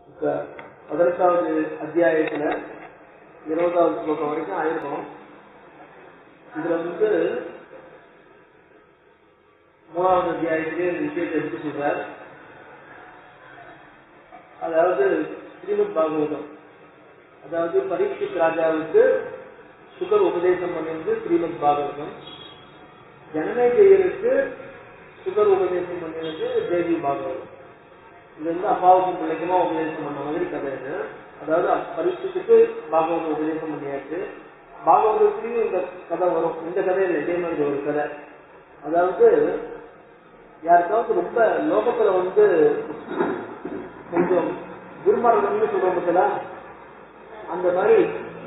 இப்ப பதினெட்டாவது அத்தியாயத்துல இருபதாவது ஸ்லோகம் வரைக்கும் ஆயிருக்கும் இதுல வந்து மூணாவது அத்தியாயத்திலே இந்த விஷயத்தை எடுத்து சொல்றார் அதாவது ஸ்ரீமத் பாகவதம் அதாவது பரீட்சித் ராஜாவுக்கு சுகர் உபதேசம் பண்ணியது ஸ்ரீமத் பாகவதம் ஜனமேஜயருக்கு சுகர் உபதேசம் பண்ணியது தேவி பாகவதம் இது வந்து அப்பாவுக்கும் பிள்ளைக்குமா உபதேசம் பண்ண மாதிரி கதை இது அதாவது பரீட்சத்துக்கு பாகவதம் உபதேசம் பண்ணியாச்சு பாகவதத்துலயும் இந்த கதை வரும் இந்த கதையில இதே மாதிரி ஒரு கதை அதாவது யாருக்காவது ரொம்ப லோகத்துல வந்து கொஞ்சம் துர்மரணம்னு சொல்றோம் பார்த்தீங்களா அந்த மாதிரி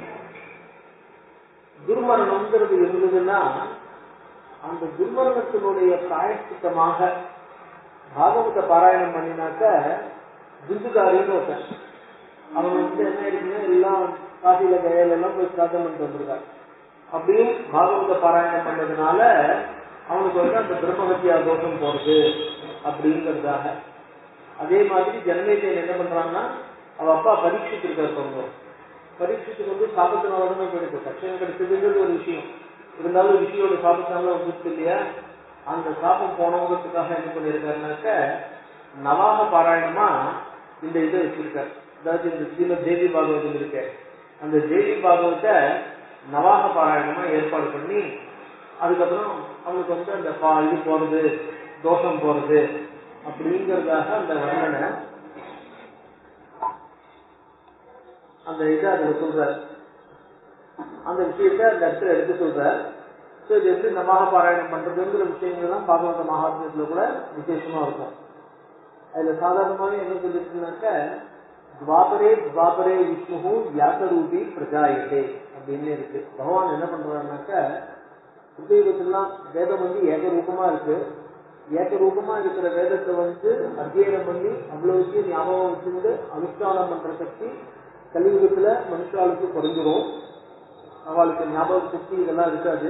துர்மரணம்ங்கிறது இருந்ததுன்னா அந்த துர்மரணத்தினுடைய பிராயஷ்டித்தமாக பாகவத பாராயணம் பண்ணினாக்க துந்துகாரின்னு ஒருத்தன் அவன் வந்து என்ன இருக்குன்னா எல்லாம் காசியில கையில எல்லாம் போய் ஸ்ராத்தம் பண்ணிட்டு வந்திருக்கான் அப்படியும் பாகவத பாராயணம் பண்ணதுனால அவனுக்கு வந்து அந்த பிரம்மகத்தியா தோஷம் போறது அப்படிங்கிறதாக அதே மாதிரி ஜனமேஜன் என்ன பண்றான்னா அவ அப்பா பரீட்சித்து இருக்காரு பரீட்சித்துக்கு வந்து சாபத்தினால தான் கிடைக்கும் கஷ்டம் கிடைச்சதுங்கிறது ஒரு விஷயம் இருந்தாலும் ரிஷியோட சாபத்தினால வந்துச்சு இல்லையா அந்த சாபம் போனவங்கிறதுக்காக என்ன பண்ணியிருக்காருனாக்க நவாக பாராயணமா இந்த இதை வச்சிருக்காரு அதாவது இந்த ஸ்ரீமத் தேவி பாகவதம் இருக்க அந்த தேவி பாகவத்தை நவாக பாராயணமா ஏற்பாடு பண்ணி அதுக்கப்புறம் அவனுக்கு வந்து அந்த பா இது போறது தோஷம் போறது அப்படிங்கிறதாக அந்த வர்ணனை அந்த இதை அதுல சொல்றார் அந்த விஷயத்த அந்த இடத்துல எடுத்து சொல்றார் ஸோ இது எப்படி நமாக பாராயணம் பண்றதுங்கிற விஷயங்கள் தான் பாகவத மகாத்மியத்துல கூட விசேஷமா இருக்கும் அதுல சாதாரணமாவே என்ன சொல்லிருக்குனாக்க துவாபரே துவாபரே விஷ்ணு வியாசரூபி பிரஜாயதே அப்படின்னு இருக்கு பகவான் என்ன பண்றாருனாக்க உபயோகத்திலாம் வேதம் வந்து ஏகரூபமா இருக்கு ஏகரூபமா இருக்கிற வேதத்தை வந்து அத்தியனம் பண்ணி அவ்வளவு விஷயம் ஞாபகம் வச்சுட்டு அனுஷ்டானம் பண்ற சக்தி கலியுகத்துல மனுஷாளுக்கு குறைஞ்சிரும் அவளுக்கு ஞாபக சக்தி இதெல்லாம் இருக்காது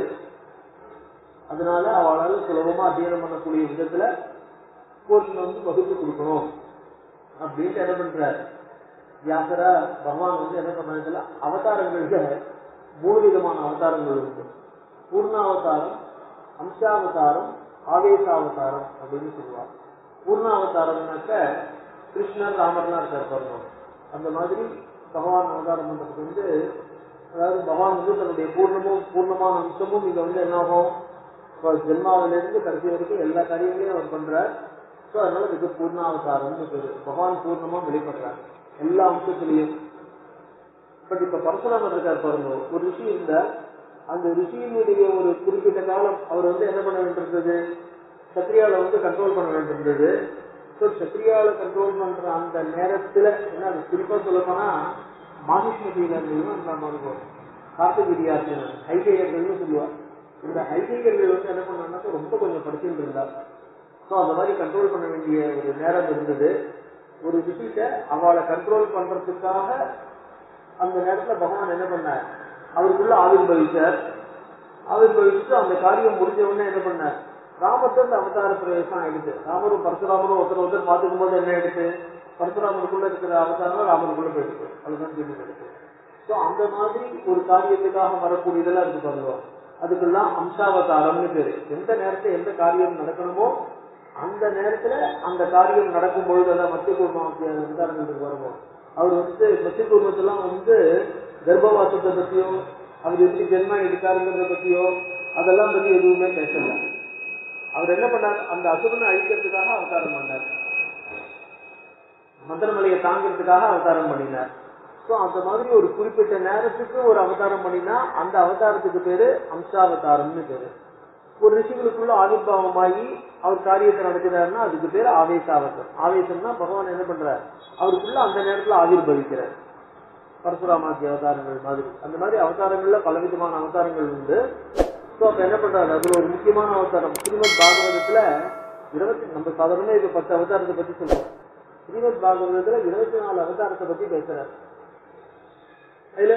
அதனால அவளால் சுலபமா அத்தியனம் பண்ணக்கூடிய விதத்துல போர்ஷன் வந்து வகுத்து கொடுக்கணும் அப்படின்ட்டு என்ன பண்றாரு வியாசரா பகவான் வந்து என்ன பண்ணதுல அவதாரங்கள்ல மூணு விதமான அவதாரங்கள் இருக்கு பூர்ணாவதாரம் அம்சாவதாரம் ஆவேசாவதாரம் அப்படின்னு சொல்லுவார் பூர்ணாவதாரம்னாக்க கிருஷ்ணர் ராமர்லாம் இருக்கார் பாருங்க அந்த மாதிரி பகவான் அவதாரம் பண்றதுக்கு வந்து அதாவது பகவான் வந்து தன்னுடைய பூர்ணமும் பூர்ணமான அம்சமும் இங்க வந்து என்ன ஆகும் இப்போ ஜென்மாவிலிருந்து கடைசி வரைக்கும் எல்லா காரியங்களையும் அவர் பண்றார் ஸோ அதனால இதுக்கு பூர்ணாவதாரம்னு பேரு பகவான் பூர்ணமா வெளிப்படுறார் எல்லா அம்சத்திலையும் பட் இப்ப பரசுராமர் இருக்கார் பாருங்க ஒரு ரிஷி இருந்தா அந்த ரிஷியினுடைய ஒரு குறிப்பிட்ட காலம் அவர் வந்து என்ன பண்ண வேண்டியிருந்தது சத்ரியால வந்து கண்ட்ரோல் பண்ண வேண்டியிருந்தது ஸோ சத்ரியால கண்ட்ரோல் பண்ற அந்த நேரத்துல என்ன அது குறிப்பா சொல்ல போனா மாகிஷ்மதியில இருந்ததும் கார்த்திகிரியாசன் ஹைகையர்கள்னு சொல்லுவார் இந்த ஹைகையர்கள் வந்து என்ன பண்ணாங்கன்னா ரொம்ப கொஞ்சம் படிச்சுட்டு இருந்தா ஸோ அந்த மாதிரி கண்ட்ரோல் பண்ண வேண்டிய ஒரு நேரம் இருந்தது ஒரு ரிஷிட்ட அவளை கண்ட்ரோல் பண்றதுக்காக அந்த நேரத்துல பகவான் என்ன பண்ணார் அவருக்குள்ள ஆவிர்பவிச்சார் ஆவிர்பவிச்சுட்டு அந்த காரியம் முடிஞ்ச உடனே என்ன பண்ணார் ராமத்தை அந்த அவதார பிரவேசம் ஆயிடுச்சு ராமரும் பரசுராமரும் ஒருத்தர் ஒருத்தர் பார்த்துக்கும் போது என்ன ஆயிடுச்சு பரசுராமருக்குள்ள இருக்கிற அவதாரம் ராமருக்குள்ள போயிடுச்சு அதுதான் தீர்வு கிடைச்சு ஸோ அந்த மாதிரி ஒரு காரியத்துக்காக வரக்கூடியதெல்லாம் இருக்கு பாருங்க அதுக்கெல்லாம் அம்சாவதாரம்னு பேரு எந்த நேரத்துல எந்த காரியம் நடக்கணுமோ அந்த நேரத்துல அந்த காரியம் நடக்கும் பொழுது அதான் மத்திய குடும்பம் உதாரணத்துக்கு வருவோம் அவர் வந்து மத்திய குடும்பத்தெல்லாம் வந்து கர்ப்பவாசத்தை பத்தியோ அவர் எப்படி ஜென்மா எடுத்தாருங்கிறத பத்தியோ அதெல்லாம் பத்தி எதுவுமே பேசல அவர் என்ன பண்ணார் அந்த அசுரனை அழிக்கிறதுக்காக அவதாரம் பண்ணார் மந்திரமலையை தாங்கிறதுக்காக அவதாரம் பண்ணினார் ஸோ அந்த மாதிரி ஒரு குறிப்பிட்ட நேரத்துக்கு ஒரு அவதாரம் பண்ணினா அந்த அவதாரத்துக்கு பேரு அம்சாவதாரம்னு பேரு ஒரு ரிஷிகளுக்குள்ள ஆவிர்வாவமாகி அவர் காரியத்தை நடக்கிறாருன்னா அதுக்கு பேர் ஆவேசாவசம் ஆவேசம்னா பகவான் என்ன பண்றார் அவருக்குள்ள அந்த நேரத்துல ஆவிர்வவிக்கிறார் பரசுராமாக்கி அவதாரங்கள் மாதிரி அந்த மாதிரி அவதாரங்கள்ல பலவிதமான அவதாரங்கள் உண்டு ஸோ அப்ப என்ன பண்றாரு அதுல ஒரு முக்கியமான அவதாரம் ஸ்ரீமத் பாகவதத்துல இருபத்தி நம்ம சாதாரண இப்ப பத்து அவதாரத்தை பத்தி சொல்றோம் ஸ்ரீமத் பாகவதத்துல இருபத்தி நாலு அவதாரத்தை பத்தி பேசுறாரு அதுல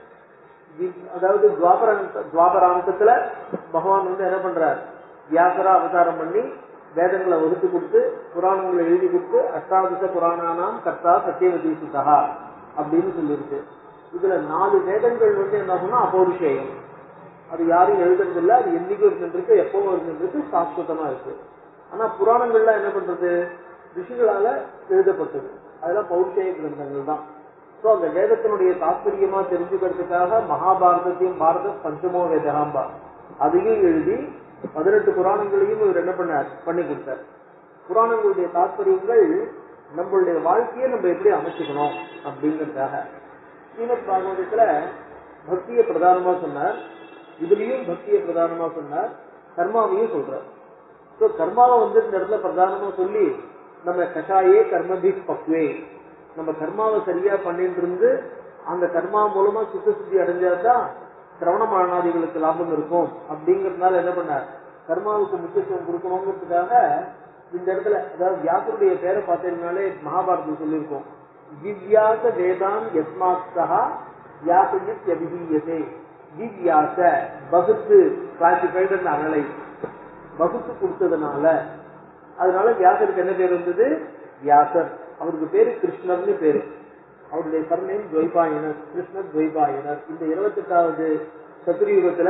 அதாவது துவாபர துவாபராந்தத்துல பகவான் வந்து என்ன பண்றார் வியாசரா அவதாரம் பண்ணி வேதங்களை வகுத்து கொடுத்து புராணங்களை எழுதி கொடுத்து அஷ்டாதச புராணானாம் கர்த்தா சத்தியவதி சுதா அப்படின்னு சொல்லியிருக்கு இதுல நாலு வேதங்கள் வந்து என்ன ஆகும்னா அபௌருஷேயம் அது யாரும் எழுதுறதில்ல அது என்னைக்கும் இருந்துருக்கு எப்பவும் இருந்துருக்கு சாஸ்வதமா இருக்கு ஆனா புராணங்கள்லாம் என்ன பண்றது ரிஷிகளால எழுதப்பட்டது அதெல்லாம் பௌருஷேய கிரந்தங்கள் தான் சோ அந்த வேதத்தினுடைய தாற்பயமா தெரிஞ்சுக்கிறதுக்காக மகாபாரதத்தையும் பாரத பஞ்சமோ வேதகாம்பா அதையும் எழுதி பதினெட்டு புராணங்களையும் இவர் என்ன பண்ணார் பண்ணி கொடுத்தார் புராணங்களுடைய தாற்பயங்கள் நம்மளுடைய வாழ்க்கையை நம்ம எப்படி அமைச்சுக்கணும் அப்படிங்கிறதுக்காக ஸ்ரீமத் பாகவதத்துல பக்தியை பிரதானமா சொன்னார் இதுலயும் பக்தியை பிரதானமா சொன்னார் கர்மாவையும் சொல்றார் ஸோ கர்மாவை வந்து இந்த இடத்துல பிரதானமா சொல்லி நம்ம கஷாயே கர்மபி பக்வே நம்ம கர்மாவை சரியா பண்ணிட்டு இருந்து அந்த கர்மா மூலமா சுத்த சுத்தி அடைஞ்சாதான் சிரவண மரணாதிகளுக்கு லாபம் இருக்கும் அப்படிங்கறதுனால என்ன பண்ணார் கர்மாவுக்கு முக்கியத்துவம் கொடுக்கணுங்கிறதுக்காக இந்த இடத்துல அதாவது வியாசருடைய பேரை பார்த்தீங்கன்னாலே மகாபாரதம் சொல்லியிருக்கோம் திவ்யாச வேதான் யஸ்மாத் சஹா வியாசயித் அபிஹீயதே திவ்யாச வகுத்து கிளாசிஃபைடு அனலை வகுத்து கொடுத்ததுனால அதனால வியாசருக்கு என்ன பேர் வந்தது வியாசர் அவருக்கு பேரு கிருஷ்ணர்னு பேரு அவருடைய சர்நேம் துவைபாயனர் கிருஷ்ணர் துவைபாயனர் இந்த இருபத்தெட்டாவது சத்துரியுகத்துல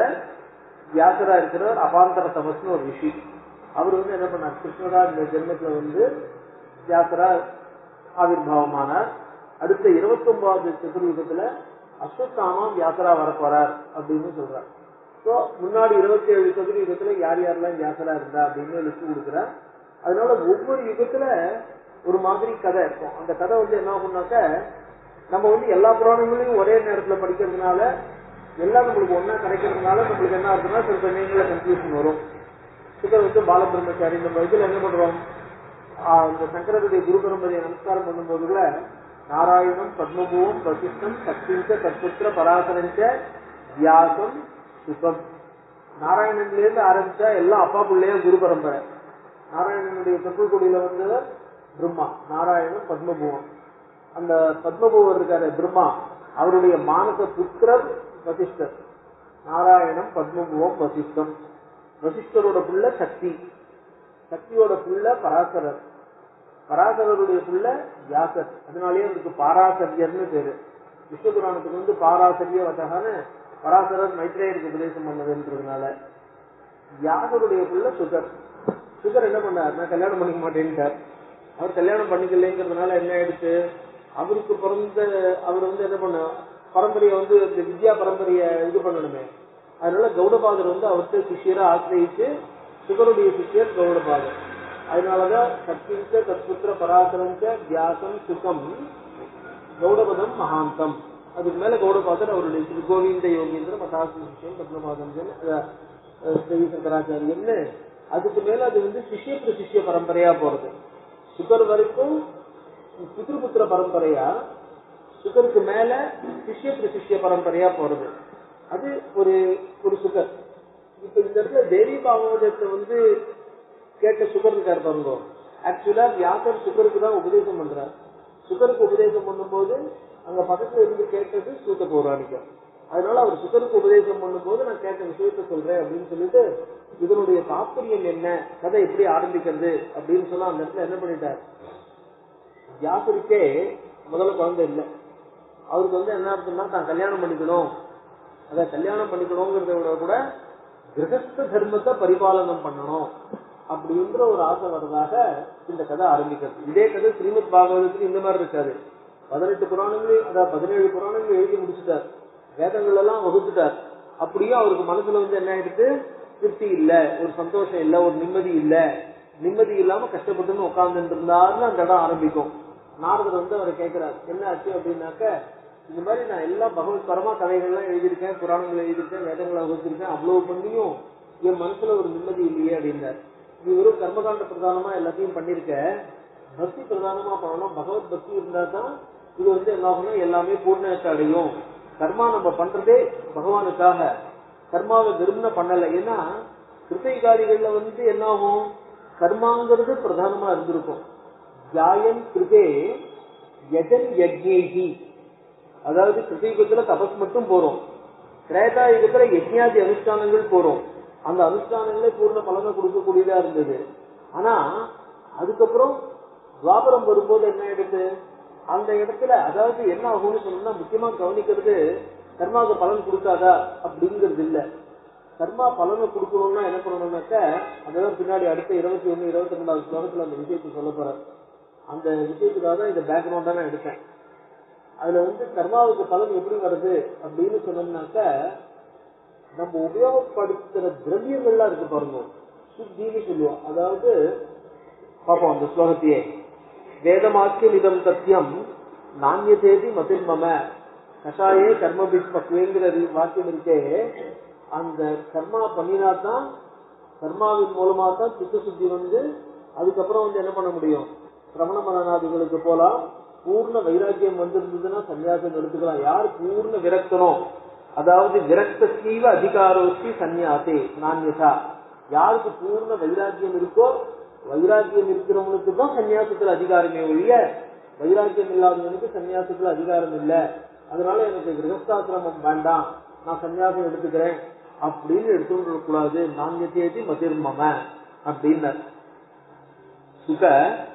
வியாசரா இருக்கிறவர் அபாந்தர தமஸ்னு ஒரு ரிஷி அவர் வந்து என்ன பண்ணார் கிருஷ்ணரா இந்த ஜென்மத்துல வந்து வியாசரா ஆவிர்வாவமானார் அடுத்த இருபத்தி ஒன்பதாவது சதுர்யுகத்துல அஸ்வத்தாமா வியாசரா வரப்போறார் அப்படின்னு சொல்றார் சோ முன்னாடி இருபத்தி ஏழு சதுர்யுகத்துல யார் யாரெல்லாம் வியாசரா இருந்தா அப்படின்னு லிஸ்ட் கொடுக்குறார் அதனால ஒவ்வொரு யுகத்துல ஒரு மாதிரி கதை இருக்கும் அந்த கதை வந்து என்ன ஆகும்னாக்க நம்ம வந்து எல்லா புராணங்களையும் ஒரே நேரத்துல படிக்கிறதுனால எல்லாம் நம்மளுக்கு ஒன்னா கிடைக்கிறதுனால நம்மளுக்கு என்ன ஆகுதுன்னா சில சமயங்கள்ல கன்ஃபியூஷன் வரும் சுகர் வந்து பாலபிரம்மச்சாரி நம்ம இதுல என்ன பண்றோம் ஆஹ் இந்த சங்கரருடைய குரு பரம்பரையை நமஸ்காரம் பண்ணும்போது கூட நாராயணம் பத்மபூவம் வசிஷ்டம் சக்திஞ்ச தற்புத்திர பராசரஞ்ச வியாசம் சுகம் நாராயணன்ல இருந்து ஆரம்பிச்சா எல்லாம் அப்பா பிள்ளைய குரு பரம்பரை நாராயணனுடைய தொப்புள்கொடியில வந்தவர் பிரம்மா நாராயணன் பத்மபூவம் அந்த பத்மபூவர் இருக்காரு பிரம்மா அவருடைய மானச புத்திரர் வசிஷ்டர் நாராயணம் பத்மபூவம் வசிஷ்டம் வசிஷ்டரோட புள்ள சக்தி சக்தியோட புள்ள பராசரர் பராசரருடைய புள்ள வியாசர் அதனாலேயே அவருக்கு பாராசரியர்னு பேரு விஸ்வபுராணத்துக்கு வந்து பாராசரிய வசகான்னு பராசரர் மைத்ரேயருக்கு உபதேசம் பண்ணதுன்றதுனால வியாசருடைய புள்ள சுகர் சுகர் என்ன பண்ணார் நான் கல்யாணம் பண்ணிக்க மாட்டேன்ட்டார் அவர் கல்யாணம் பண்ணிக்கலைங்கிறதுனால என்ன ஆயிடுச்சு அவருக்கு பிறந்த அவர் வந்து என்ன பண்ண பரம்பரையை வந்து இந்த வித்யா பரம்பரையை இது பண்ணணுமே அதனால கௌடபாதர் வந்து அவர்கிட்ட சிஷியரா ஆசிரியிச்சு சுகருடைய சிஷியர் கௌடபாதர் அதனாலதான் சக்திஞ்ச தத்புத்திர பராசரஞ்ச வியாசம் சுகம் கௌடபதம் மகாந்தம் அதுக்கு மேல கௌடபாதர் அவருடைய திரு கோவிந்த யோகீந்திர மதாசி சிஷியம் பத்மபாதம் ஸ்ரீ சங்கராச்சாரியன்னு அதுக்கு மேல அது வந்து சிஷ்யத்துக்கு சிஷ்ய பரம்பரையா போறது சுகர் வரைக்கும் பித்ருபுத்திர பரம்பரையா சுகருக்கு மேல சிஷ்யத்துக்கு சிஷ்ய பரம்பரையா போறது அது ஒரு ஒரு சுகர் இப்ப இந்த இடத்துல தேவி பாகவதத்தை வந்து கேட்ட சுகர் இருக்காரு பாருங்க ஆக்சுவலா வியாசர் சுகருக்கு தான் உபதேசம் பண்றார் சுகருக்கு உபதேசம் பண்ணும்போது அங்க பக்கத்துல இருந்து கேட்டது சூத்த பௌராணிக்கம் அதனால அவர் சுகருக்கு உபதேசம் பண்ணும்போது நான் கேட்ட விஷயத்த சொல்றேன் அப்படின்னு சொல்லிட்டு இதனுடைய தாற்பயம் என்ன கதை எப்படி ஆரம்பிக்கிறது அப்படின்னு சொன்னா அந்த இடத்துல என்ன பண்ணிட்டார் வியாசருக்கே முதல்ல குழந்தை இல்லை அவருக்கு வந்து என்ன அர்த்தம்னா தான் கல்யாணம் பண்ணிக்கணும் அத கல்யாணம் பண்ணிக்கணுங்கிறத விட கூட கிரகஸ்த தர்மத்தை பரிபாலனம் பண்ணணும் அப்படின்ற ஒரு ஆசை வர்றதாக இந்த கதை ஆரம்பிக்கிறது இதே கதை ஸ்ரீமத் பாகவதத்துக்கு இந்த மாதிரி இருக்காது பதினெட்டு புராணங்களையும் அதாவது பதினேழு புராணங்களையும் எழுதி முடிச்சுட்டார் வேதங்கள் எல்லாம் வகுத்துட்டார் அப்படியும் அவருக்கு மனசுல வந்து என்ன ஆயிடுச்சு திருப்தி இல்ல ஒரு சந்தோஷம் இல்ல ஒரு நிம்மதி இல்ல நிம்மதி இல்லாம கஷ்டப்பட்டுன்னு உட்கார்ந்துட்டு இருந்தாருன்னு அந்த இடம் ஆரம்பிக்கும் நாரதர் வந்து அவரை கேட்கிறார் என்ன ஆச்சு அப்படின்னாக்க இந்த மாதிரி நான் எல்லாம் பகவத் பரமா கதைகள்லாம் எழுதியிருக்கேன் புராணங்கள் எழுதியிருக்கேன் வேதங்களை வகுத்திருக்கேன் அவ்வளவு பண்ணியும் என் மனசுல ஒரு நிம்மதி இல்லையே அப்படின்னார் நீ வெறும் கர்மகாண்ட பிரதானமா எல்லாத்தையும் பண்ணிருக்க பக்தி பிரதானமா பண்ணணும் பகவத் பக்தி இருந்தா தான் இது வந்து என்ன ஆகும்னா எல்லாமே பூர்ணத்தை அடையும் கர்மா நம்ம பண்றதே பகவானுக்காக கர்மாவை விரும்பின பண்ணல ஏன்னா கிருத்தைகாரிகள்ல வந்து என்ன ஆகும் கர்மாங்கிறது பிரதானமா இருந்திருக்கும் ஜாயன் கிருதே யஜன் யஜ்ஞேகி அதாவது கிருத்தியுகத்துல தபஸ் மட்டும் போறோம் திரேதா யுகத்துல யஜ்ஞாதி அனுஷ்டானங்கள் போறோம் அந்த அனுஷ்டானங்களே பூர்ண பலனை கொடுக்கக்கூடியதா இருந்தது ஆனா அதுக்கப்புறம் துவாபரம் வரும்போது என்ன ஆயிடுது அந்த இடத்துல அதாவது என்ன ஆகும்னு சொன்னா முக்கியமா கவனிக்கிறது கர்மாவுக்கு பலன் கொடுக்காதா அப்படிங்கிறது இல்ல கர்மா பலனை கொடுக்கணும்னா என்ன பண்ணணும்னாக்க அதான் பின்னாடி அடுத்த இருபத்தி ஒண்ணு இருபத்தி ரெண்டாவது ஸ்லோகத்துல அந்த விஷயத்தை சொல்ல போறேன் அந்த விஷயத்துக்காக தான் இந்த பேக்ரவுண்டா நான் எடுத்தேன் அதுல வந்து கர்மாவுக்கு பலன் எப்படி வருது அப்படின்னு சொன்னோம்னாக்க நம்ம உபயோகப்படுத்துற திரவியங்கள்லாம் இருக்கு பாருங்க சுத்தின்னு சொல்லுவோம் அதாவது பார்ப்போம் அந்த ஸ்லோகத்தையே வேதமாக்கியம் இதம் சத்தியம் நானியதேதி மதிர்மம கஷாயே கர்மபிஸ் பக்குவேங்கிற வாக்கியம் இருக்கே அந்த கர்மா பண்ணினா தான் கர்மாவின் மூலமா தான் சித்த சுத்தி வந்து அதுக்கப்புறம் வந்து என்ன பண்ண முடியும் சிரவண மரணாதிகளுக்கு போலாம் பூர்ண வைராக்கியம் வந்திருந்ததுன்னா சன்னியாசம் எடுத்துக்கலாம் யார் பூர்ண விரக்தனோ அதாவது விரக்த சீவ அதிகாரோச்சி சன்னியாசே நான்யதா யாருக்கு பூர்ண வைராக்கியம் இருக்கோ வைராக்கியம் இருக்கிறவனுக்கு தான் சன்னியாசத்துல அதிகாரமே ஒழிய வைராக்கியம் இல்லாதவனுக்கு சன்னியாசத்துல அதிகாரம் இல்ல அதனால எனக்கு கிரகஸ்தாசிரமம் வேண்டாம் நான் சன்னியாசம் எடுத்துக்கிறேன் அப்படின்னு எடுத்துட்டு கூடாது நான்யத்தேதி மதிர்மம அப்படின்னு சுக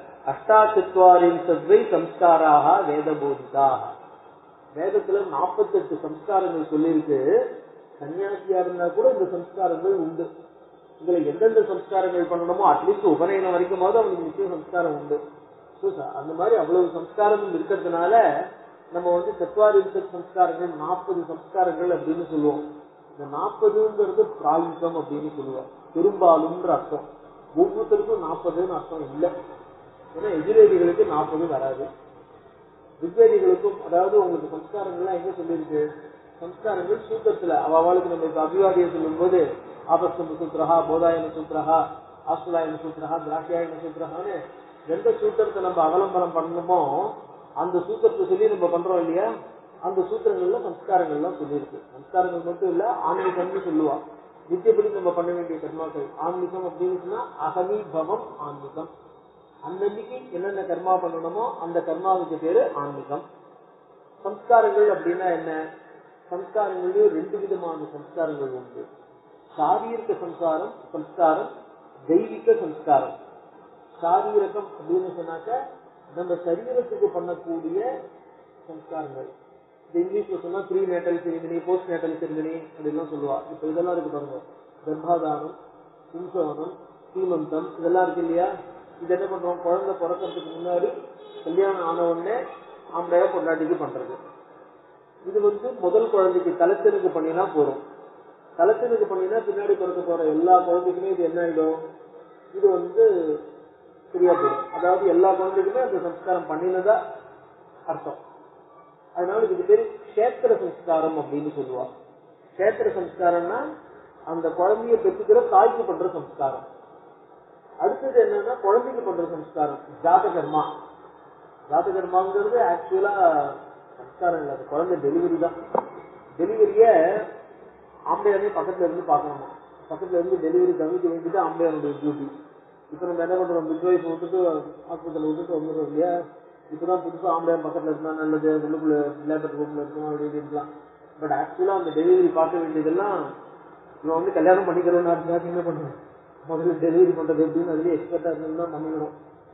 அஷ்டாச்சத்வாரின்சத்வை சம்ஸ்காராக வேதபோதிதாக வேதத்துல நாற்பத்தெட்டு சம்ஸ்காரங்கள் சொல்லியிருக்கு சன்னியாசியா இருந்தா கூட இந்த சம்ஸ்காரங்கள் உண்டு இதுல எந்தெந்த சம்ஸ்காரங்கள் பண்ணணுமோ அட்லீஸ்ட் உபநயனம் வரைக்குமாவது அவனுக்கு நிச்சயம் சம்ஸ்காரம் உண்டு So, அந்த மாதிரி அவ்வளவு சம்ஸ்காரமும் இருக்கிறதுனால நம்ம வந்து சத்வாரிசத் சம்ஸ்காரங்கள் நாற்பது சம்ஸ்காரங்கள் அப்படின்னு சொல்லுவோம் இந்த நாற்பதுங்கிறது பிராயுகம் அப்படின்னு சொல்லுவோம் பெரும்பாலும்ன்ற அர்த்தம் ஒவ்வொருத்தருக்கும் நாற்பதுன்னு அர்த்தம் இல்லை ஏன்னா எதிரேதிகளுக்கு நாற்பது வராது ரிக்வேதிகளுக்கும் அதாவது உங்களுக்கு சம்ஸ்காரங்கள்லாம் எங்க சொல்லியிருக்கு சம்ஸ்காரங்கள் சூத்திரத்துல அவளுக்கு நம்ம இப்ப அபிவாதியை சொல்லும் போது ஆபஸ்தம்ப சூத்திரஹா போதாயன சூத்திரஹா ஆஸ்துலாயன சூத்திரஹா திராட்சியாயன சூத்திரஹான்னு எந்த சூத்திரத்தை நம்ம அவலம்பனம் பண்ணணுமோ அந்த சூத்திரத்தை சொல்லி நம்ம பண்றோம் இல்லையா அந்த சூத்திரங்கள்ல சம்ஸ்காரங்கள்லாம் சொல்லியிருக்கு சம்ஸ்காரங்கள் மட்டும் இல்ல ஆன்மீகம்னு சொல்லுவா நித்தியப்படி நம்ம பண்ண வேண்டிய கர்மாக்கள் ஆன்மீகம் அப்படின்னு சொன்னா அகமீபவம் ஆன்மீகம் அன்னன்னைக்கு என்னென்ன கர்மா பண்ணணுமோ அந்த கர்மாவுக்கு பேரு ஆன்மீகம் சம்ஸ்காரங்கள் அப்படின்னா என்ன சம்ஸ்காரங்கள்லயும் ரெண்டு விதமான சம்ஸ்காரங்கள் உண்டு சாரீரிக சம்ஸ்காரம் சம்ஸ்காரம் தெய்வீக சம்ஸ்காரம் சாரீரகம் அப்படின்னு சொன்னாக்க நம்ம சரீரத்துக்கு பண்ணக்கூடிய சம்ஸ்காரங்கள் இந்த இங்கிலீஷ்ல சொன்னா prenatal ceremony postnatal ceremony அப்படின்லாம் சொல்லுவா இப்ப இதெல்லாம் இருக்கு பாருங்க கர்ப்பாதானம் சிம்சவனம் சீமந்தம் இதெல்லாம் இருக்கு இல்லையா இது என்ன பண்றோம் குழந்தை பிறக்கிறதுக்கு முன்னாடி கல்யாணம் ஆன உடனே ஆம்பளையா பொண்டாட்டிக்கு பண்றது இது வந்து முதல் குழந்தைக்கு தலைச்சனுக்கு பண்ணினா போறோம் தலைச்சனுக்கு பண்ணினா பின்னாடி பிறக்க போற எல்லா குழந்தைக்குமே இது என்ன ஆயிடும் இது வந்து சரியா போயிடும் அதாவது எல்லா குழந்தைக்குமே அந்த சம்ஸ்காரம் பண்ணினதா அர்த்தம் அதனால இதுக்கு பேரு கஷேத்திர சம்ஸ்காரம் அப்படின்னு சொல்லுவா கஷேத்திர சம்ஸ்காரம்னா அந்த குழந்தைய பெற்றுக்கிற தாய்க்கு பண்ற சம்ஸ்காரம் அடுத்தது என்னன்னா குழந்தைக்கு பண்ற சம்ஸ்காரம் ஜாத கர்மா ஜாத கர்மாங்கிறது ஆக்சுவலா சம்ஸ்காரம் இல்லை அது குழந்தை டெலிவரி தான் டெலிவரிய ஆம்பளையானே பக்கத்துல இருந்து பார்க்கணுமா பக்கத்துல இருந்து டெலிவரி கவனிக்க வேண்டியது ஆம்பளையானுடைய டியூட்டி இப்ப நம்ம என்ன பண்றோம் மிட்வைஃப் விட்டுட்டு ஹாஸ்பிட்டல் விட்டுட்டு வந்துடுறோம் இல்லையா இப்பதான் புதுசா ஆம்பளையான் பக்கத்துல இருந்தா நல்லது உள்ளுக்குள்ள லேபர் ரூம்ல இருக்கணும் அப்படின்னு இருக்கலாம் பட் ஆக்சுவலா அந்த டெலிவரி பார்க்க வேண்டியதெல்லாம் இவன் வந்து கல்யாணம் பண்ணிக்கிறோம்னு அதுக்காக என்ன பண்ணுறோம் முதல்ல டெலிவரி பண்றது எப்படின்னு அதுலயே எக்ஸ்பர்ட்டா இருந்தா பண்ணிக்கணும்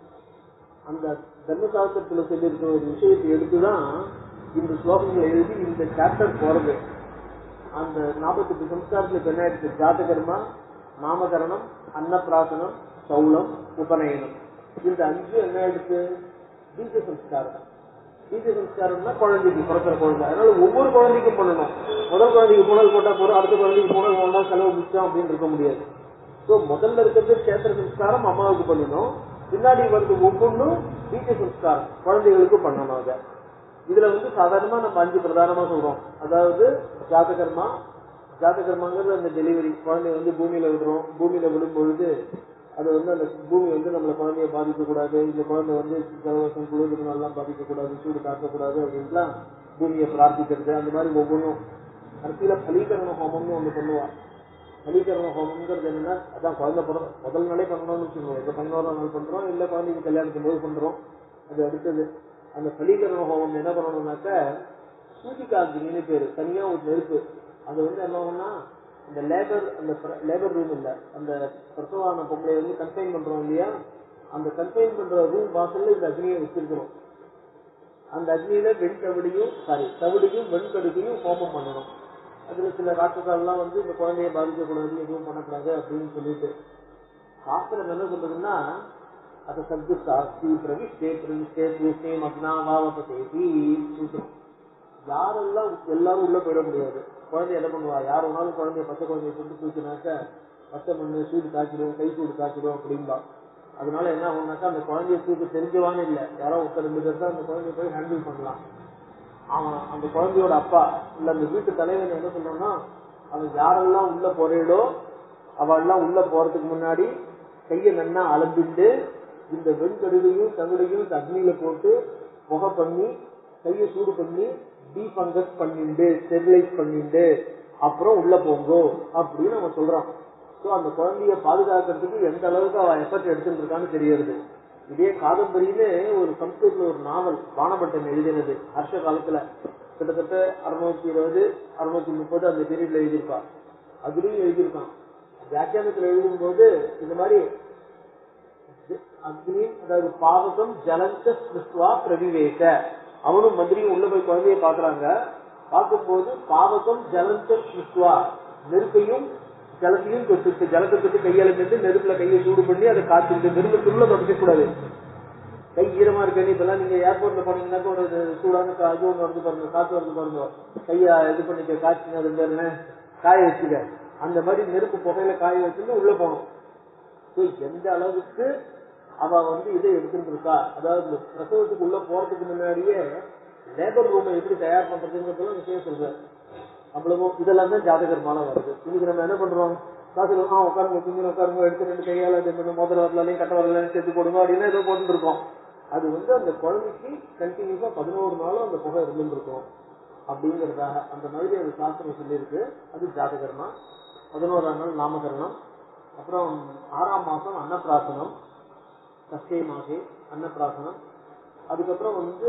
அந்த தர்மசாஸ்திரத்துல சொல்லி இருக்கிற ஒரு விஷயத்தை எடுத்துதான் இந்த ஸ்லோகங்களை எழுதி இந்த சாப்டர் போறது அந்த நாற்பத்தெட்டு சம்ஸ்காரத்துல இப்ப என்ன இருக்கு ஜாதகர்மா நாமகரணம் அன்னப்பிராசனம் சௌலம் உபநயனம் இந்த அஞ்சு என்ன ஆயிடுச்சு பீஜ சம்ஸ்காரம் பீஜ சம்ஸ்காரம்னா குழந்தைக்கு பிறக்கிற குழந்தை அதனால ஒவ்வொரு குழந்தைக்கும் பண்ணணும் முதல் குழந்தைக்கு புனல் போட்டா போறோம் அடுத்த குழந்தைக்கு புனல் போனா செலவு மிச்சம் அப்படின்னு இருக்க முடியாது ஸோ முதல்ல இருக்கிறது கஷேத்திர சம்ஸ்காரம் அம்மாவுக்கு பண்ணணும் பின்னாடி வருது ஒவ்வொன்றும் பீஜ சம்ஸ்காரம் குழந்தைகளுக்கு பண்ணணும் அதை இதுல வந்து சாதாரணமா நம்ம அஞ்சு பிரதானமா சொல்றோம் அதாவது ஜாதகர்மா ஜாதகர்மாங்கிறது அந்த டெலிவரி குழந்தைய வந்து பூமியில விடுறோம் பூமியில விடும் பொழுது அது வந்து அந்த பூமி வந்து நம்மள குழந்தைய பாதிக்க கூடாது இந்த குழந்தை வந்து ஜலவசம் குளிர்னாலாம் பாதிக்க கூடாது சூடு தாக்கக்கூடாது அப்படின்லாம் பூமியை பிரார்த்திக்கிறது அந்த மாதிரி ஒவ்வொன்றும் கடைசியில பலீகரண ஹோமம்னு ஒண்ணு பண்ணுவா பலீகரண ஹோமம்ங்கிறது என்னன்னா அதான் குழந்தை பிறந்த முதல் நாளே பண்ணணும்னு வச்சுக்கோங்க இப்ப பதினோராம் நாள் பண்றோம் இல்ல குழந்தைக்கு கல்யாணத்துக்கு போது பண்றோம் அது அடுத்தது அந்த பலீகரண ஹோமம் என்ன பண்ணணும்னாக்க சூதிகாந்தின்னு பேரு தனியா ஒரு நெருப்பு அது வந்து என்ன ஆகும்னா இந்த லேபர் அந்த லேபர் ரூம் இல்ல அந்த பிரசவான பொம்பளை வந்து கன்ஃபைன் பண்றோம் இல்லையா அந்த கன்ஃபைன் பண்ற ரூம் வாசல்ல இந்த அக்னியை வச்சிருக்கணும் அந்த அக்னியில வெண்கவடியும் சாரி தவிடியும் வெண்கடுக்கையும் ஹோமம் பண்ணணும் அதுல சில ராட்சசாலாம் வந்து இந்த குழந்தைய பாதிக்கக்கூடாது எதுவும் பண்ணக்கூடாது அப்படின்னு சொல்லிட்டு சாஸ்திரம் என்ன சொல்றதுன்னா அது சத்து சாஸ்தி பிரவிஷ்டே பிரவிஷ்டே தூஷ்டே மக்னா வாவபதேதி சூத்திரம் யாரெல்லாம் எல்லாரும் உள்ள போயிட முடியாது குழந்தை என்ன பண்ணுவா யார் வேணாலும் குழந்தைய பச்சை குழந்தைய கொண்டு தூக்கினாக்க பச்சை மண்ணு சூடு காய்ச்சிடும் கை சூடு காய்ச்சிடும் அப்படின்பா அதனால என்ன ஆகும்னாக்கா அந்த குழந்தைய தூக்க தெரிஞ்சவான்னு இல்லை யாரோ ஒருத்தர் ரெண்டு பேர் தான் அந்த குழந்தைய போய் ஹேண்டில் பண்ணலாம் அவன் அந்த குழந்தையோட அப்பா இல்ல அந்த வீட்டு தலைவன் என்ன சொல்றான்னா அவன் யாரெல்லாம் உள்ள போறீடோ அவெல்லாம் உள்ள போறதுக்கு முன்னாடி கையை நன்னா அலம்பிட்டு இந்த வெண்கடுகையும் தகுடையும் இந்த அக்னியில போட்டு புகை பண்ணி கையை சூடு பண்ணி டீஃபங்கஸ் பண்ணிண்டு ஸ்டெரிலைஸ் பண்ணிண்டு அப்புறம் உள்ள போங்கோ அப்படின்னு அவன் சொல்றான் ஸோ அந்த குழந்தைய பாதுகாக்கிறதுக்கு எந்த அளவுக்கு அவன் எஃபர்ட் எடுத்துட்டு இருக்கான்னு தெரியறது இதே காதம்பரின்னு ஒரு சம்ஸ்கிருத்ல ஒரு நாவல் வானபட்டன் எழுதினது ஹர்ஷ காலத்துல கிட்டத்தட்ட அறுநூத்தி இருபது அறுநூத்தி முப்பது அந்த பீரியட்ல எழுதியிருப்பா அதுலயும் எழுதியிருக்கான் வியாக்கியானத்துல எழுதும்போது இந்த மாதிரி அக்னி அதாவது பாவகம் ஜலந்த ஸ்மிருத்வா பிரவிவேக அவனும் மந்திரியும் உள்ள போய் குழந்தைய பாக்குறாங்க பார்க்கும்போது பாவகம் ஜலந்த ஸ்மிருத்வா நெருப்பையும் ஜலத்தையும் தொட்டு ஜலத்தை தொட்டு கையெழுந்து நெருப்புல கையை சூடு பண்ணி அதை காத்துட்டு நெருப்பு துள்ள தொடக்க கூடாது கை ஈரமா இருக்கு இப்பெல்லாம் நீங்க ஏர்போர்ட்ல போனீங்கன்னா ஒரு சூடான கா- இது ஒண்ணு வருது பாருங்க காத்து வருது பாருங்க கையா இது பண்ணிக்க காய்ச்சிங்க அது பேர் என்ன காய வச்சுக்க அந்த மாதிரி நெருப்பு புகையில காய வச்சுட்டு உள்ள போகணும் So, எந்த அளவுக்கு அவ வந்து இதை எடுத்துட்டு இருக்கா அதாவது இந்த பிரசவத்துக்கு உள்ள போறதுக்கு முன்னாடியே லேபர் ரூமை எப்படி தயார் பண்றதுங்கிறதுலாம் விஷயம் சொல்றேன் அவ்வளவோ இதெல்லாம் தான் ஜாதகர்மால வருது இன்னைக்கு நம்ம என்ன பண்றோம் காசுல ஆ உட்காருங்க குஞ்சு உட்காருங்க எடுத்து ரெண்டு கையால இது பண்ணு முதல்ல வரலையும் கட்ட வரலையும் சேர்த்து போடுங்க அப்படின்னு ஏதோ போட்டுட்டு இருக்கோம் அது வந்து அந்த குழந்தைக்கு கண்டினியூஸா பதினோரு நாளும் அந்த புகை இருந்துட்டு இருக்கும் அப்படிங்கிறதாக அந்த மாதிரி அது சாஸ்திரம் சொல்லியிருக்கு அது ஜாதகர்மா பதினோராம் நாள் நாமகரணம் அப்புறம் ஆறாம் மாசம் அன்னப்பிராசனம் சஷ்டே மாசே அன்னப்பிராசனம் அதுக்கப்புறம் வந்து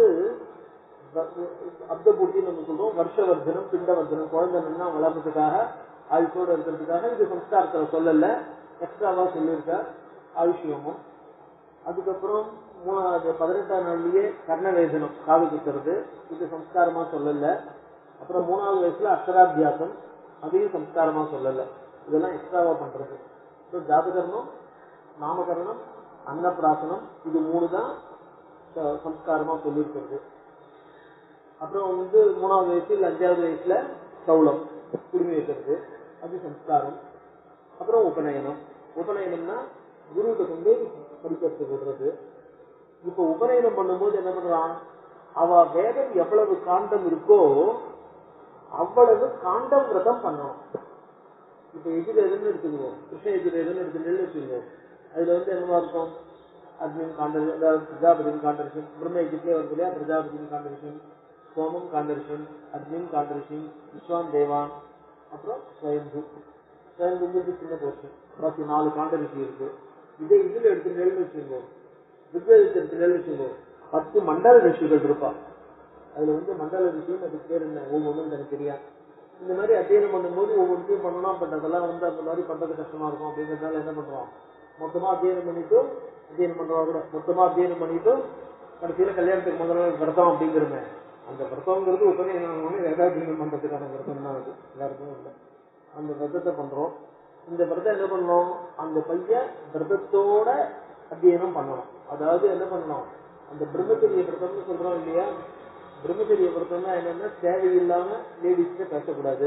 அப்த பூர்த்தி நம்ம சொல்றோம் வருஷவர்தனம் பிண்டவர்தனம் குழந்தை நல்லா வளர்றதுக்காக ஆயுஷோட இருக்கிறதுக்காக இது சம்ஸ்காரத்துல சொல்லல எக்ஸ்ட்ராவா சொல்லியிருக்க ஆயுஷ்யோமம் அதுக்கப்புறம் மூணாவது பதினெட்டாம் நாள்லயே கர்ணவேதனம் காது குத்துறது இது சம்ஸ்காரமா சொல்லல அப்புறம் மூணாவது வயசுல அக்ஷராபியாசம் அதையும் சம்ஸ்காரமா சொல்லல இதெல்லாம் எக்ஸ்ட்ராவா பண்றது ஸோ ஜாதகர்ணம் நாமகரணம் அன்னப்பிராசனம் இது மூணு தான் ச- சம்ஸ்காரமா சொல்லியிருக்கிறது அப்புறம் வந்து மூணாவது வயசு இல்ல அஞ்சாவது வயசுல சௌளம் குடுமி வைக்கிறது அது சம்ஸ்காரம் அப்புறம் உபநயனம் உபநயனம்னா குருகிட்ட கொண்டு படிக்கிறதுக்கு விடுறது இப்ப உபநயனம் பண்ணும்போது என்ன பண்றான் அவ வேதம் எவ்வளவு காண்டம் இருக்கோ அவ்வளவு காண்டம் விரதம் பண்ணணும் இப்ப எஜுரேதன் எடுத்துக்குவோம் கிருஷ்ண எஜுரேதன் எடுத்துட்டு வச்சுக்குவோம் அதுல வந்து என்னவா இருக்கும் அக்னின் காண்டர் அதாவது பிரஜாபதியின் காண்டரிஷன் பிரம்ம யஜ்யத்திலே வருது இல்லையா பிரஜாபதியின் காண்டரிஷன் சோமம் காண்டரிஷன் அக்னின் காண்டரிஷன் விஸ்வான் தேவான் அப்புறம் ஸ்வயம்பு ஸ்வயம்புங்கிறது சின்ன போர்ஷன் பாக்கி நாலு காண்டரிஷி இருக்கு இதே இதுல எடுத்துட்டு வச்சுக்கோங்க ரிக்வேதத்தை எடுத்துட்டு வச்சுக்கோங்க பத்து மண்டல ரிஷிகள் இருப்பா அதுல வந்து மண்டல ரிஷின்னு அதுக்கு பேர் என்ன ஒவ்வொன்றும் எனக்கு தெரியாது இந்த மாதிரி அத்தியனம் பண்ணும்போது ஒவ்வொன்றையும் பண்ணணும் பட் அதெல்லாம் வந்து அந்த மாதிரி பண்றது கஷ்டமா இருக்கும் அப்படிங்கிறதுனால என்ன பண்றோம் மொத்தமா அத்தியனம் பண்ணிட்டு அத்தியனம் பண்றவா கூட மொத்தமா அத்தியனம் பண்ணிட்டு கடைசியில கல்யாணத்துக்கு முதல்ல நாள் விரதம் அப்படிங்கிறமே அந்த விரதம்ங்கிறது உபநயனம் வேதாத்தியனம் பண்றதுக்கான விரதம் தான் அது எல்லாருக்கும் இல்லை அந்த விரதத்தை பண்றோம் இந்த விரதம் என்ன பண்ணணும் அந்த பையன் விரதத்தோட அத்தியனம் பண்ணணும் அதாவது என்ன பண்ணணும் அந்த பிரம்மச்சரிய விரதம்னு சொல்றோம் இல்லையா பிரம்மச்சரிய விரதம்னா என்னன்னா தேவையில்லாம லேடிஸ்கிட்ட பேசக்கூடாது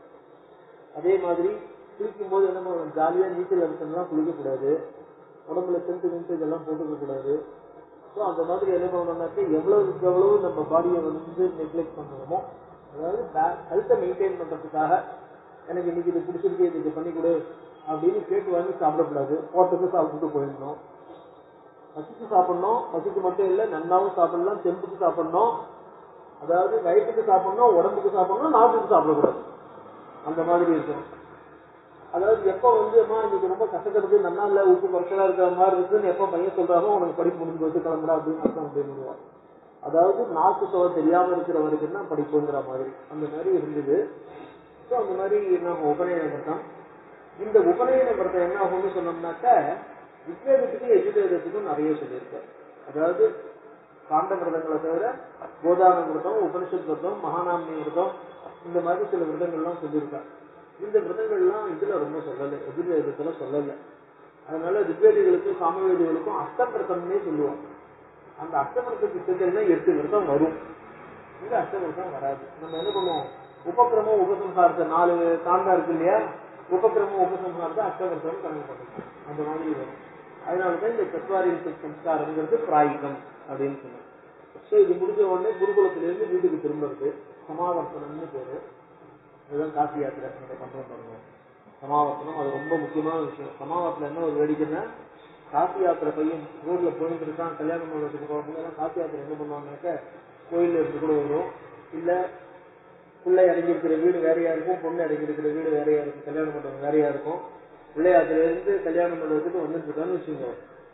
அதே மாதிரி குளிக்கும் போது என்ன பண்ணணும் ஜாலியா நீச்சல் அடிச்சோம்னா குளிக்க கூடாது உடம்புல சென்ட்டு கிண்டு இதெல்லாம் போட்டுக்க கூடாது ஸோ அந்த மாதிரி என்ன பண்ணணும்னாக்க எவ்வளவுக்கு எவ்வளவு நம்ம பாடியை வந்து நெக்லெக்ட் பண்ணுறோமோ அதாவது ஹெல்த்தை மெயின்டைன் பண்றதுக்காக எனக்கு இன்னைக்கு இது பிடிச்சிருக்கு இது இது பண்ணி கொடு அப்படின்னு கேட்டு வாங்கி சாப்பிடக்கூடாது போட்டது சாப்பிட்டுட்டு போயிடணும் பசிக்கு சாப்பிடணும் பசிக்கு மட்டும் இல்லை நன்னாவும் சாப்பிடலாம் தெம்புக்கு சாப்பிடணும் அதாவது வயிற்றுக்கு சாப்பிடணும் உடம்புக்கு சாப்பிடணும் நாட்டுக்கு சாப்பிடக்கூடாது அந்த மாதிரி இருக்கும் அதாவது எப்போ வந்து அம்மா இன்னைக்கு ரொம்ப கஷ்டப்படுறது நல்லா இல்ல உப்பு குறைச்சலா இருக்கிற மாதிரி இருக்குன்னு எப்போ பையன் சொல்றாரோ உனக்கு படிப்பு முடிஞ்சு வச்சு கிளம்புடா அப்படின்னு அர்த்தம் அப்படின்னு அதாவது நாக்கு சுவை தெரியாம இருக்கிற வரைக்கும் தான் படிப்புங்கிற மாதிரி அந்த மாதிரி இருந்தது ஸோ அந்த மாதிரி நம்ம உபநயன விரதம் இந்த உபநயன விரதம் என்ன ஆகும்னு சொன்னோம்னாக்க ரிக்வேதத்துக்கும் எஜுர்வேதத்துக்கும் நிறைய சொல்லியிருக்காரு அதாவது காண்ட விரதங்களை தவிர கோதான விரதம் உபனிஷத் விரதம் மகாநாமி விரதம் இந்த மாதிரி சில விரதங்கள்லாம் சொல்லியிருக்காரு இந்த விரதங்கள்லாம் இதுல ரொம்ப சொல்லலை எதிர்வேதத்துல சொல்லலை அதனால ரிக்வேதிகளுக்கும் சாமவேதிகளுக்கும் அஷ்டவிரதம்னே சொல்லுவோம் அந்த அஷ்டவிரதத்துக்கு சேர்த்ததுன்னா எட்டு விரதம் வரும் இங்க அஷ்டவிரதம் வராது நம்ம என்ன பண்ணுவோம் உபக்கிரமம் உபசம்ஹாரத்தை நாலு காண்டா இருக்கு இல்லையா உபக்கிரமம் உபசம்ஹாரத்தை அஷ்டவிரதம் கணக்கு பண்ணுவோம் அந்த மாதிரி வரும் அதனாலதான் இந்த சத்வாரின் சம்ஸ்காரங்கிறது பிராயிகம் அப்படின்னு சொன்னோம் ஸோ இது முடிஞ்ச உடனே குருகுலத்திலிருந்து வீட்டுக்கு திரும்புறது சமாவர்த்தனம்னு பேரு இதுதான் காசி யாத்திரை நம்ம பண்றோம் பாருங்க சமாவர்த்தனம் அது ரொம்ப முக்கியமான விஷயம் சமாவர்த்தனம் என்ன ஒரு வேடிக்கைன்னா காசி யாத்திரை பையன் ரோட்ல போயிட்டு இருக்கான் கல்யாணம் பண்ணுறதுக்கு போகிறவங்க காசி யாத்திரை என்ன பண்ணுவாங்கன்னாக்க கோயில்ல இருந்து கூட வரும் இல்ல பிள்ளை அடங்கியிருக்கிற வீடு வேறையா இருக்கும் பொண்ணு அடங்கியிருக்கிற வீடு வேறையா இருக்கும் கல்யாணம் பண்றவங்க வேறையா இருக்கும் பிள்ளையாத்துல இருந்து கல்யாணம் பண்ணுறதுக்கு வந்துட்டு இருக்கான்னு வச்சுக்கோ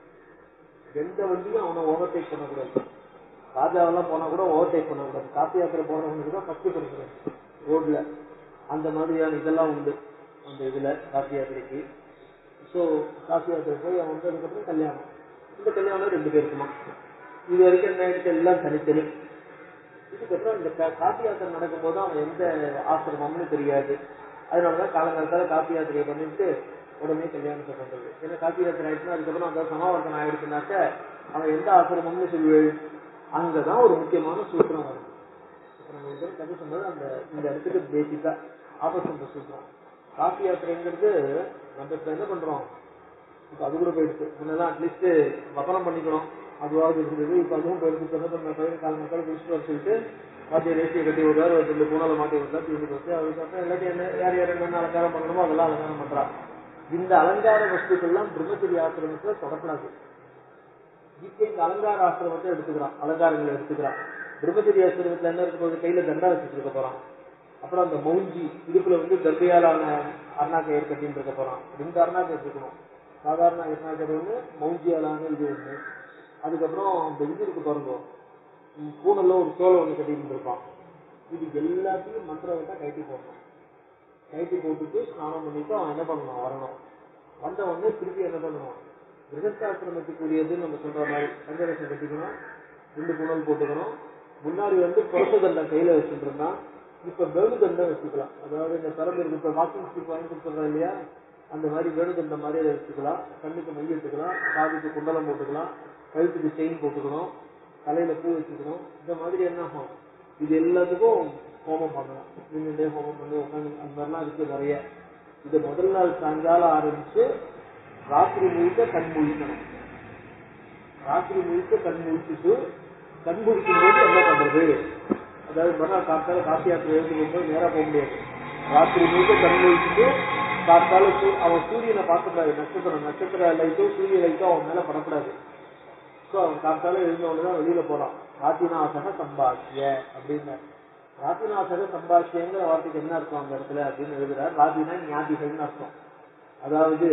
எந்த வண்டியும் அவனை ஓவர்டேக் பண்ணக்கூடாது ராஜாவெல்லாம் போனா கூட ஓவர்டேக் பண்ணக்கூடாது காசி யாத்திரை போறவங்களுக்கு தான் ஃபர்ஸ்ட் கொடுக்கணும் ரோட்ல அந்த மாதிரியான இதெல்லாம் உண்டு அந்த இதுல காசி யாத்திரைக்கு ஸோ காசி யாத்திரை போய் அவன் வந்ததுக்கப்புறம் கல்யாணம் இந்த கல்யாணம் ரெண்டு பேருக்குமா இது வரைக்கும் என்ன ஆயிடுச்சு எல்லாம் தனித்தனி இதுக்கப்புறம் இந்த கா- காசி யாத்திரை நடக்கும்போது அவன் எந்த ஆசிரமம்னு தெரியாது அதனாலதான் காலங்காலத்தால காசி யாத்திரையை பண்ணிட்டு உடனே கல்யாணத்தை பண்றது ஏன்னா காசி யாத்திரை ஆயிடுச்சுன்னா அதுக்கப்புறம் அந்த சமாவர்த்தனம் ஆயிடுச்சுனாக்க அவன் எந்த ஆசிரமம்னு சொல்லுவேன் அங்கதான் ஒரு முக்கியமான சூத்திரம் வரும் இப்ப நம்ம இது கதை சொன்னது அந்த இந்த இடத்துக்கு பேசிக்கா ஆபசந்த சூத்திரம் காசி யாத்திரைங்கிறது நம்ம இப்ப என்ன பண்றோம் இப்ப அது கூட போயிடுச்சு முன்னெல்லாம் அட்லீஸ்ட் வப்பனம் பண்ணிக்கணும் அதுவாவது இருந்தது இப்ப அதுவும் போயிடுச்சு இப்ப என்ன பண்ண பையன் கால மக்கள் குடிச்சிட்டு வர சொல்லிட்டு மாட்டி ரேசியை கட்டி விடுறாரு ஒரு ரெண்டு பூனால மாட்டி விடுறா தீர்ந்து போச்சு அதுக்கப்புறம் எல்லாத்தையும் என்ன யார் யார் என்னென்ன அலங்காரம் பண்ணணுமோ அதெல்லாம் அலங்காரம் பண்றா இந்த அலங்கார வஸ்துக்கள்லாம் பிரம்மச்சரிய ஆசிரமத்துல தொடக்கூடாது இப்ப இந்த அலங்கார ஆசிரமத்தை எடுத்துக்கிறான் அலங்காரங்களை எடுத்துக்கிறான் பிரம்மச்சரிய ஆசிரமத்துல என்ன இருக்க போகுது கையில தண்டா வச்சுட்டு இருக்க போறான் அப்புறம் அந்த மௌஞ்சி இடுப்புல வந்து கர்ப்பையாலான அருணாக்கயிறு கட்டின்னு இருக்க போறான் ரெண்டு அருணாக்கயிறு இருக்கணும் சாதாரண அருணாக்கயிறு ஒண்ணு மௌஞ்சியாலான இது ஒண்ணு அதுக்கப்புறம் அந்த இது இருக்கு பாருங்க ம், பூனல்ல ஒரு சோளம் ஒண்ணு கட்டிட்டு இருப்பான் இது எல்லாத்தையும் மந்திரவட்டா கைட்டி போடணும் கைட்டி போட்டுட்டு ஸ்நானம் பண்ணிட்டு அவன் என்ன பண்ணணும் வரணும் வந்த உடனே திருப்பி என்ன பண்ணணும் கிரகஸ்தாசிரமத்துக்குரியதுன்னு நம்ம சொல்ற மாதிரி பஞ்சரசம் கட்டிக்கணும் ரெண்டு புனல் போட்டுக்கணும் முன்னாடி வந்து புரச தண்டம் கையில வச்சுட்டு இருந்தான் இப்ப வேணுதண்டம் வச்சுக்கலாம் அதாவது இந்த பரம்பு இருக்கு இப்ப வாக்கிங் ஸ்டிக் வாங்கி கொடுத்துறோம் இல்லையா அந்த மாதிரி வேணுதண்டம் மாதிரி அதை வச்சுக்கலாம் கண்ணுக்கு மை எடுத்துக்கலாம் காதுக்கு குண்டலம் போட்டுக்கலாம் கழுத்துக்கு செயின் போட்டுக்கணும் தலையில பூ வச்சுக்கணும் இந்த மாதிரி என்ன ஆகும் இது எல்லாத்துக்கும் ஹோமம் பண்ணணும் நின்றுட்டே ஹோமம் பண்ணி உட்காந்து அந்த மாதிரிலாம் இருக்கு நிறைய இது முதல் நாள் சாயங்காலம் ஆரம்பிச்சு ராத்திரி முழுக்க கண் முழிக்கணும் ராத்திரி முழுக்க கண் முழிச்சுட்டு கண் முழிக்கும் போது என்ன பண்றது அதாவது மறுநாள் காத்தால காசி யாத்திரை எழுந்து போது நேரா போக முடியாது ராத்திரி முழுக்க கண் முழிச்சுட்டு காத்தால சூ- அவன் சூரியனை பார்க்கக்கூடாது நட்சத்திரம் நட்சத்திர லைட்டோ சூரிய லைட்டோ அவன் மேல படக்கூடாது ஸோ அவன் காத்தால எழுந்தவொடனே தான் வெளியில போறான் ராத்திநாசக சம்பாஷ்ய அப்படின்னு ராத்திநாசக சம்பாஷ்யங்கிற வார்த்தைக்கு என்ன அர்த்தம் அந்த இடத்துல அப்படின்னு எழுதுறார் ராத்தினா ஞாதிகள்னு அர்த்தம் அதாவது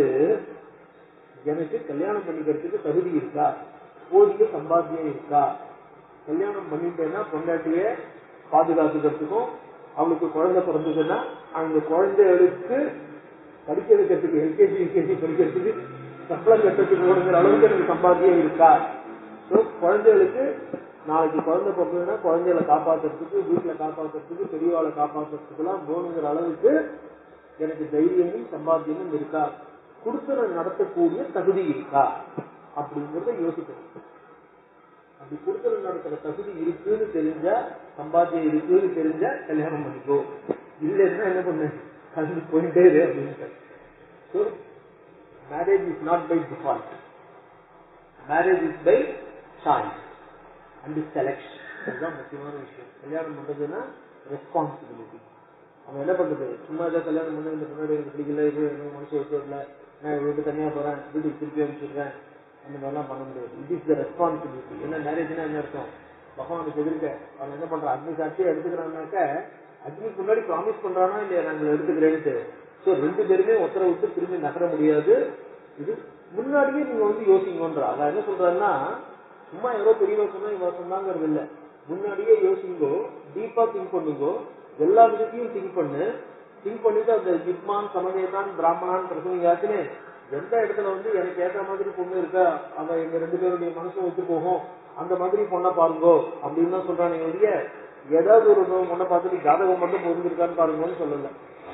எனக்கு கல்யாணம் பண்ணிக்கிறதுக்கு தகுதி இருக்கா போதிய சம்பாத்தியம் இருக்கா கல்யாணம் பண்ணிட்டேன்னா பொண்டாட்டிய பாதுகாத்துக்கிறதுக்கும் அவளுக்கு குழந்தை பிறந்ததுன்னா அந்த குழந்தைகளுக்கு படிக்க வைக்கிறதுக்கு எல்கேஜி யூகேஜி படிக்கிறதுக்கு சம்பளம் கட்டுறதுக்கு ஓடுங்கிற அளவுக்கு எனக்கு சம்பாத்தியம் இருக்கா ஸோ குழந்தைகளுக்கு நாளைக்கு குழந்தை பிறந்ததுன்னா குழந்தைகளை காப்பாத்துறதுக்கு வீட்டுல காப்பாத்துறதுக்கு பெரியவாளை காப்பாத்துறதுக்குலாம் வேணுங்கிற அளவுக்கு எனக்கு தைரியமும் சம்பாத்தியமும் இருக்கா குடுத்தன நடத்தக்கூடிய தகுதி இருக்கா அப்படிங்கறத யோசிக்கணும் அப்படி குடுத்தன நடத்துற தகுதி இருக்குன்னு தெரிஞ்சா சம்பாத்தியம் இருக்குன்னு தெரிஞ்சா கல்யாணம் பண்ணிக்கோ இல்லைன்னா என்ன பண்ணு கலந்து போயிட்டே இரு அப்படின்ட்டு so marriage is not by default marriage is by choice and selection அதுதான் முக்கியமான விஷயம் கல்யாணம் பண்றதுன்னா ரெஸ்பான்சிபிலிட்டி அவன் என்ன பண்றது சும்மா ஏதோ கல்யாணம் பண்ணி இந்த முன்னாடி எனக்கு பிடிக்கல இது எனக்கு மனசு வச்சுல நான் வீட்டு தனியா போறேன் வீட்டுக்கு திருப்பி அனுப்பிச்சிடுறேன் அந்த மாதிரிலாம் பண்ண முடியாது இட் இஸ் த ரெஸ்பான்சிபிலிட்டி என்ன மேரேஜ்னா என்ன அர்த்தம் பகவானுக்கு எதிர்க்க அவன் என்ன பண்றான் அக்னி சாட்சியை எடுத்துக்கிறான்னாக்க அக்னிக்கு முன்னாடி ப்ராமிஸ் பண்றானா இல்லையா நாங்கள் எடுத்துக்கிறேன்ட்டு ஸோ ரெண்டு பேருமே ஒருத்தரை விட்டு திரும்பி நகர முடியாது இது முன்னாடியே நீங்க வந்து யோசிங்கன்றா அவன் என்ன சொல்றான்னா சும்மா யாரோ பெரியவா சொன்னா இவன் சொன்னாங்கிறது இல்ல முன்னாடியே யோசிங்கோ டீப்பா திங்க் பண்ணுங்கோ எல்லா விதத்தையும் திங்க் பண்ணு திங்க் பண்ணிட்டு அந்த யுக்மான் சமவேதான் பிராமணான் பிரசனியாச்சுன்னு எந்த இடத்துல வந்து எனக்கு ஏற்ற மாதிரி பொண்ணு இருக்கா அவ எங்க ரெண்டு பேருடைய மனசு ஒத்து போகும் அந்த மாதிரி பொண்ணை பாருங்கோ அப்படின்னு தான் சொல்றானே ஒழிய ஏதாவது ஒரு பொண்ணை பார்த்துட்டு ஜாதகம் மட்டும் பொருந்திருக்கான்னு பாருங்கன்னு சொல்லல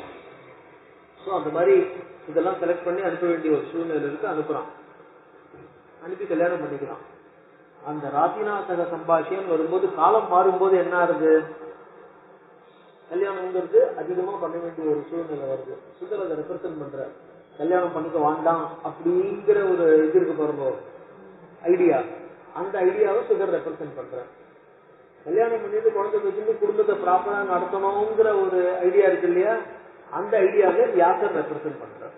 ஸோ அந்த மாதிரி இதெல்லாம் செலக்ட் பண்ணி அனுப்ப வேண்டிய ஒரு சூழ்நிலை இருக்கு அனுப்புறான் அனுப்பி கல்யாணம் பண்ணிக்கிறான் அந்த ராத்தினாசக சம்பாஷியம் வரும்போது காலம் மாறும்போது என்ன ஆகுது கல்யாணம்ங்கிறது அதிகமா பண்ண வேண்டிய ஒரு சூழ்நிலை வருது சுந்தர் அதை ரெப்ரசென்ட் பண்ற கல்யாணம் பண்ணிக்க வேண்டாம் அப்படிங்கிற ஒரு இது இருக்கு பாருங்க ஐடியா அந்த ஐடியாவை சுகர் ரெப்ரசென்ட் பண்றேன் கல்யாணம் பண்ணிட்டு குழந்தை வச்சுட்டு குடும்பத்தை ப்ராப்பரா நடத்தணுங்கிற ஒரு ஐடியா இருக்கு இல்லையா அந்த ஐடியாவை வியாசர் ரெப்ரசென்ட் பண்றார்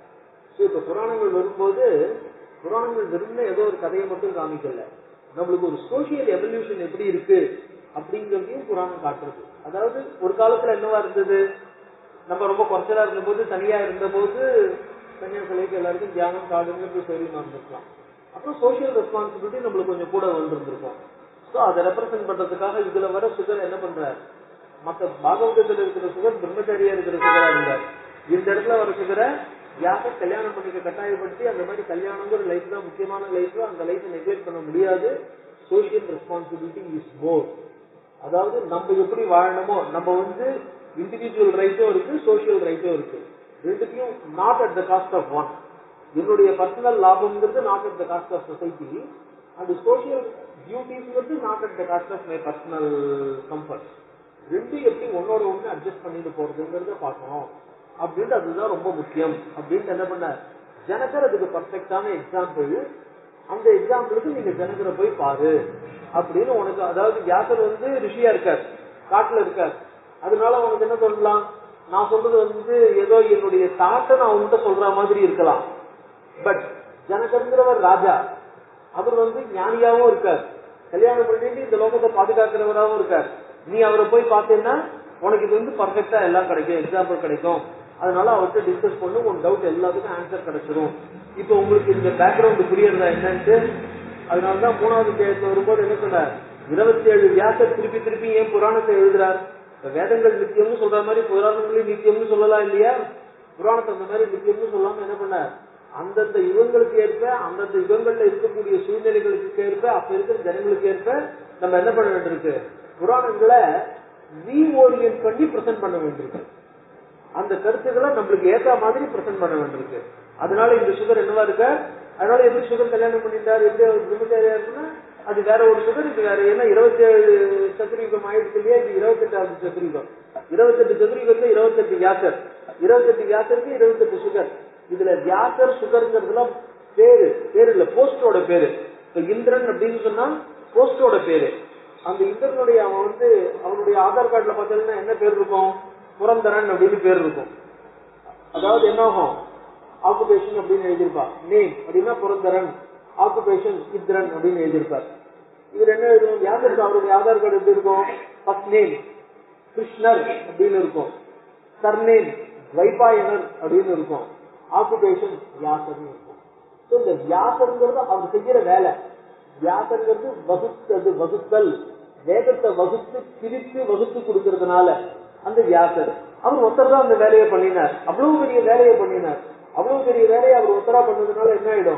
ஸோ இப்ப புராணங்கள் வரும்போது புராணங்கள் வெறும்னே ஏதோ ஒரு கதையை மட்டும் காமிக்கல நம்மளுக்கு ஒரு சோசியல் எவல்யூஷன் எப்படி இருக்கு அப்படிங்கறதையும் புராணம் காட்டுறது அதாவது ஒரு காலத்துல என்னவா இருந்தது நம்ம ரொம்ப குறைச்சலா இருந்தபோது தனியா இருந்தபோது கன்னியாகுமரிக்கு எல்லாருக்கும் தியானம் காடுங்கிறது சௌரியமா இருந்திருக்கலாம் அப்புறம் சோசியல் ரெஸ்பான்சிபிலிட்டி நம்மளுக்கு கொஞ்சம் கூட வந்திருந்திருக்கும் ஸோ அதை ரெப்ரசென்ட் பண்றதுக்காக இதுல வர சுகர் என்ன பண்றாரு மத்த பாகவதத்துல இருக்கிற சுகர் பிரம்மச்சாரியா இருக்கிற சுகரா இருந்தார் இந்த இடத்துல வர சுகரை யாரை கல்யாணம் பண்ணிக்க கட்டாயப்படுத்தி அந்த மாதிரி கல்யாணங்கிற லைஃப் தான் முக்கியமான லைஃப் அந்த லைஃப் நெக்லெக்ட் பண்ண முடியாது சோசியல் ரெஸ்பான்சிபிலிட்டி இஸ் மோர் அதாவது நம்ம எப்படி வாழணுமோ நம்ம வந்து இண்டிவிஜுவல் ரைட்டும் இருக்கு சோசியல் ரைட்டும் இருக்கு ரெண்டுத்தையும் not at the cost of one என்னுடைய பர்சனல் லாபம்ங்கிறது not at the cost of society and social டியூட்டிஸ்ங்கிறது not at the cost of my personal comfort ரெண்டு எப்படி ஒன்னோட ஒண்ணு அட்ஜஸ்ட் பண்ணிட்டு போறதுங்கிறத பார்க்கணும் அப்படின்ட்டு அதுதான் ரொம்ப முக்கியம் அப்படின்ட்டு என்ன பண்ண ஜனகர் அதுக்கு பர்ஃபெக்டான எக்ஸாம்பிள் அந்த எக்ஸாம்பிளுக்கு நீங்க ஜனகரை போய் பாரு அப்படின்னு உனக்கு அதாவது வியாசர் வந்து ரிஷியா இருக்கார் காட்டுல இருக்கார் அதனால உனக்கு என்ன சொல்லலாம் நான் சொல்றது வந்து ஏதோ என்னுடைய தாட்டை நான் உன்கிட்ட சொல்ற மாதிரி இருக்கலாம் பட் ஜனகருங்கிறவர் ராஜா அவர் வந்து ஞானியாவும் இருக்கார் கல்யாணம் பண்ணிட்டு இந்த லோகத்தை பாதுகாக்கிறவராகவும் இருக்கார் நீ அவரை போய் பார்த்தேன்னா உனக்கு இது வந்து பர்ஃபெக்டா எல்லாம் கிடைக்கும் எக்ஸாம்பிள் கிடைக்கும் அதனால அவர்கிட்ட டிஸ்கஸ் பண்ணு உன் டவுட் எல்லாத்துக்கும் ஆன்சர் கிடைச்சிரும் இப்போ உங்களுக்கு இந்த பேக்ரவுண்ட் புரியறதா என்னன்ட்டு அதனாலதான் மூணாவது தேயத்துல வரும்போது என்ன சொன்னார் இருபத்தி ஏழு வியாசர் திருப்பி திருப்பி ஏன் புராணத்தை எழுதுறார் இப்ப வேதங்கள் நித்தியம்னு சொல்ற மாதிரி புராணங்களையும் நித்தியம்னு சொல்லலாம் இல்லையா புராணத்தை அந்த மாதிரி நித்தியம்னு சொல்லாம என்ன பண்ணார் அந்தந்த யுகங்களுக்கு ஏற்ப அந்தந்த யுகங்கள்ல இருக்கக்கூடிய சூழ்நிலைகளுக்கு ஏற்ப அப்ப இருக்கிற ஜனங்களுக்கு ஏற்ப நம்ம என்ன பண்ண வேண்டியிருக்கு புராணங்களை ரீஓரியன்ட் பண்ணி பிரசன்ட் பண்ண வேண்டியிருக்கு அந்த கருத்துக்களை நம்மளுக்கு ஏற்ற மாதிரி பிரசன்ட் பண்ண வேண்டியிருக்கு அதனால இந்த சுகர் என்னவா இருக்க அதனால எப்படி சுகர் கல்யாணம் பண்ணிட்டார் எப்படி அவர் பிரம்மச்சாரியா இருக்குன்னா அது வேற ஒரு சுகர் இது வேற ஏன்னா இருபத்தி ஏழு சதுரயுகம் ஆயிடுச்சு இல்லையா இது இருபத்தெட்டாவது சதுரயுகம் இருபத்தெட்டு சதுரயுகத்துல இருபத்தெட்டு வியாசர் இருபத்தெட்டு வியாசருக்கு இருபத்தெட்டு சுகர் இதுல வியாசர் சுகர்ங்கிறதுலாம் பேரு பேரு இல்ல போஸ்டோட பேரு இப்ப இந்திரன் அப்படின்னு சொன்னா போஸ்டோட பேரு அந்த இந்திரனுடைய அவன் வந்து அவனுடைய ஆதார் கார்டுல பார்த்தீங்கன்னா என்ன பேர் இருக்கும் புரந்தரன் அப்படின்னு பேர் இருக்கும் அதாவது என்ன ஆகும் ஆக்குபேஷன் அப்படின்னு எழுதியிருப்பா நேம் அப்படின்னா புரந்தரன் ஆக்குபேஷன் இந்திரன் அப்படின்னு எழுதியிருப்பார் இவர் என்ன எழுதும் யாருக்கு அவருடைய ஆதார் கார்டு எப்படி இருக்கும் ஃபர்ஸ்ட் நேம் கிருஷ்ணர் அப்படின்னு இருக்கும் சர்நேம் வைபாயனர் அப்படின்னு இருக்கும் ஆக்குபேஷன் வியாசர்னு இருக்கும் ஸோ இந்த வியாசருங்கிறது அவர் செய்யற வேலை வியாசங்கிறது வகுத்தது வகுத்தல் வேதத்தை வகுத்து பிரித்து வகுத்து கொடுக்கறதுனால அந்த வியாசர் அவர் ஒருத்தர் தான் அந்த வேலையை பண்ணினார் அவ்வளவு பெரிய வேலையை பண்ணினார் அவ்வளவு பெரிய வேலையை அவர் ஒருத்தரா பண்ணதுனால என்ன ஆயிடும்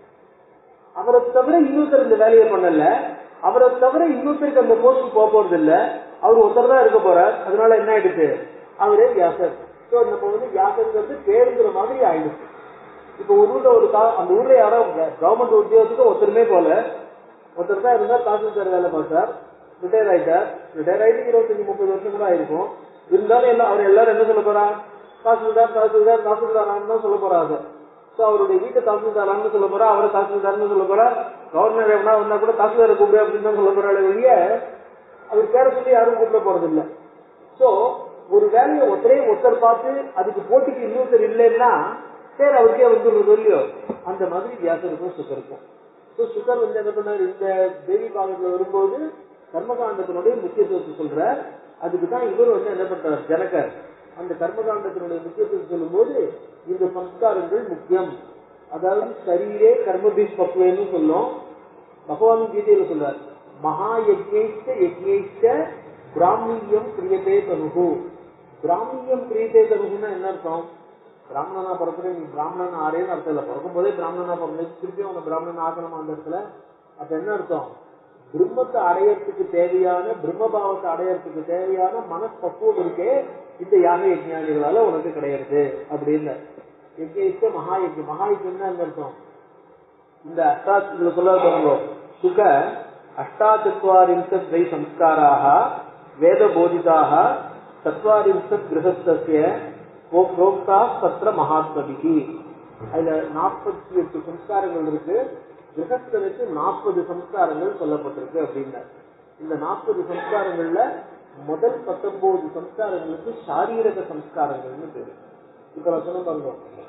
அவரை தவிர இன்னொருத்தர் இந்த வேலையை பண்ணல அவரை தவிர இன்னொருத்தருக்கு அந்த போஸ்ட் போக போறது இல்ல அவர் ஒருத்தர் தான் இருக்க போறார் அதனால என்ன ஆயிடுச்சு அவரே வியாசர் ஸோ நம்ம வந்து வியாசர்ங்கிறது பேருங்கிற மாதிரி ஆயிடுச்சு இப்ப ஒரு ஊர்ல ஒரு கா- அந்த ஊர்ல யாரோ கவர்மெண்ட் உத்தியோகத்துக்கு ஒருத்தருமே போல ஒருத்தர் தான் இருந்தா தாசில்தார் வேலை பார்த்தார் ரிட்டையர் ஆயிட்டார் ரிட்டையர் ஆயிட்டு இருபத்தஞ்சு முப்பது வருஷம் கூட ஆயிருக்கும் இருந்தாலும் எல்லாம் அவர் எல்லாரும் என்ன சொல்ல போறா தாசில்தார் தாசில்தார் தாசில்தாரான்னு தான் சொல்ல போறாங்க ஸோ அவருடைய வீட்டை தாசில்தாரான்னு சொல்ல போறா அவரை தாசில்தார்னு சொல்ல போறா கவர்னர் எவனா வந்தா கூட தாசில்தாரை கூப்பிடு அப்படின்னு தான் சொல்ல போறாள் வெளிய அவர் பேரை சொல்லி யாரும் கூப்பிட போறது இல்ல சோ ஒரு வேலையை ஒருத்தரே ஒருத்தர் பார்த்து அதுக்கு போட்டிக்கு இன்னொருத்தர் இல்லைன்னா சரி அவருக்கே வந்துடுறது இல்லையோ அந்த மாதிரி வியாசருக்கும் சுகருக்கும் ஸோ சுகர் வந்து என்ன பண்ணார் இந்த தேவி பாகத்துல வரும்போது கர்மகாண்டத்தினுடைய முக்கியத்துவத்தை சொல்றார் அதுக்கு தான் இவர் வந்து என்ன பண்றார் ஜனகர் அந்த கர்மகாண்டத்தினுடைய முக்கியத்துவத்தை சொல்லும்போது இந்த சம்ஸ்காரங்கள் முக்கியம் அதாவது சரீரே கர்மபீஸ் பக்குவேன்னு சொல்லும் பகவான் கீதையில சொல்றார் மகா யஜ்யேஷ்ட யஜ்யேஷ்ட பிராமணியம் பிரியதே தனுகு பிராமணியம் பிரீத்தே தருகுன்னா என்ன அர்த்தம் பிராமணனா பிறக்கிறேன் நீ பிராமணன் ஆறேன்னு அர்த்தம் இல்லை பிறக்கும் போதே பிராமணனா பிறந்து திருப்பியும் உன்னை பிராமணன் ஆக்கணுமா அந்த இடத்துல அப்ப என்ன அர்த்தம் பிரம்மத்தை அடையறதுக்கு தேவையான பிரம்மபாவத்தை அடையறதுக்கு தேவையான மனப்பக்குவம் இருக்கே இந்த யாக யஜ்ஞானிகளால உனக்கு கிடையாது அப்படின்னு யஜ்யிக்க மகா யஜ்யம் மகா யஜ்யம்னா என்ன அர்த்தம் இந்த அஷ்டா இதுல சொல்ல பாருங்க சுக அஷ்டாச்சத்வாரிம்சத் வை சம்ஸ்காராக வேத போதிதாக சத்வாரிம்சத் கிரகஸ்தசிய புரோக்தா தத்திர மகாத்மதிகி அதுல நாற்பத்தி எட்டு சம்ஸ்காரங்கள் இருக்கு கிரகஸ்தனுக்கு நாற்பது சம்ஸ்காரங்கள் சொல்லப்பட்டிருக்கு அப்படின்னார் இந்த நாற்பது சம்ஸ்காரங்கள்ல முதல் பத்தொன்பது சம்ஸ்காரங்களுக்கு சாரீரக சம்ஸ்காரங்கள்னு பேரு இப்ப நான் சொன்ன பாருங்க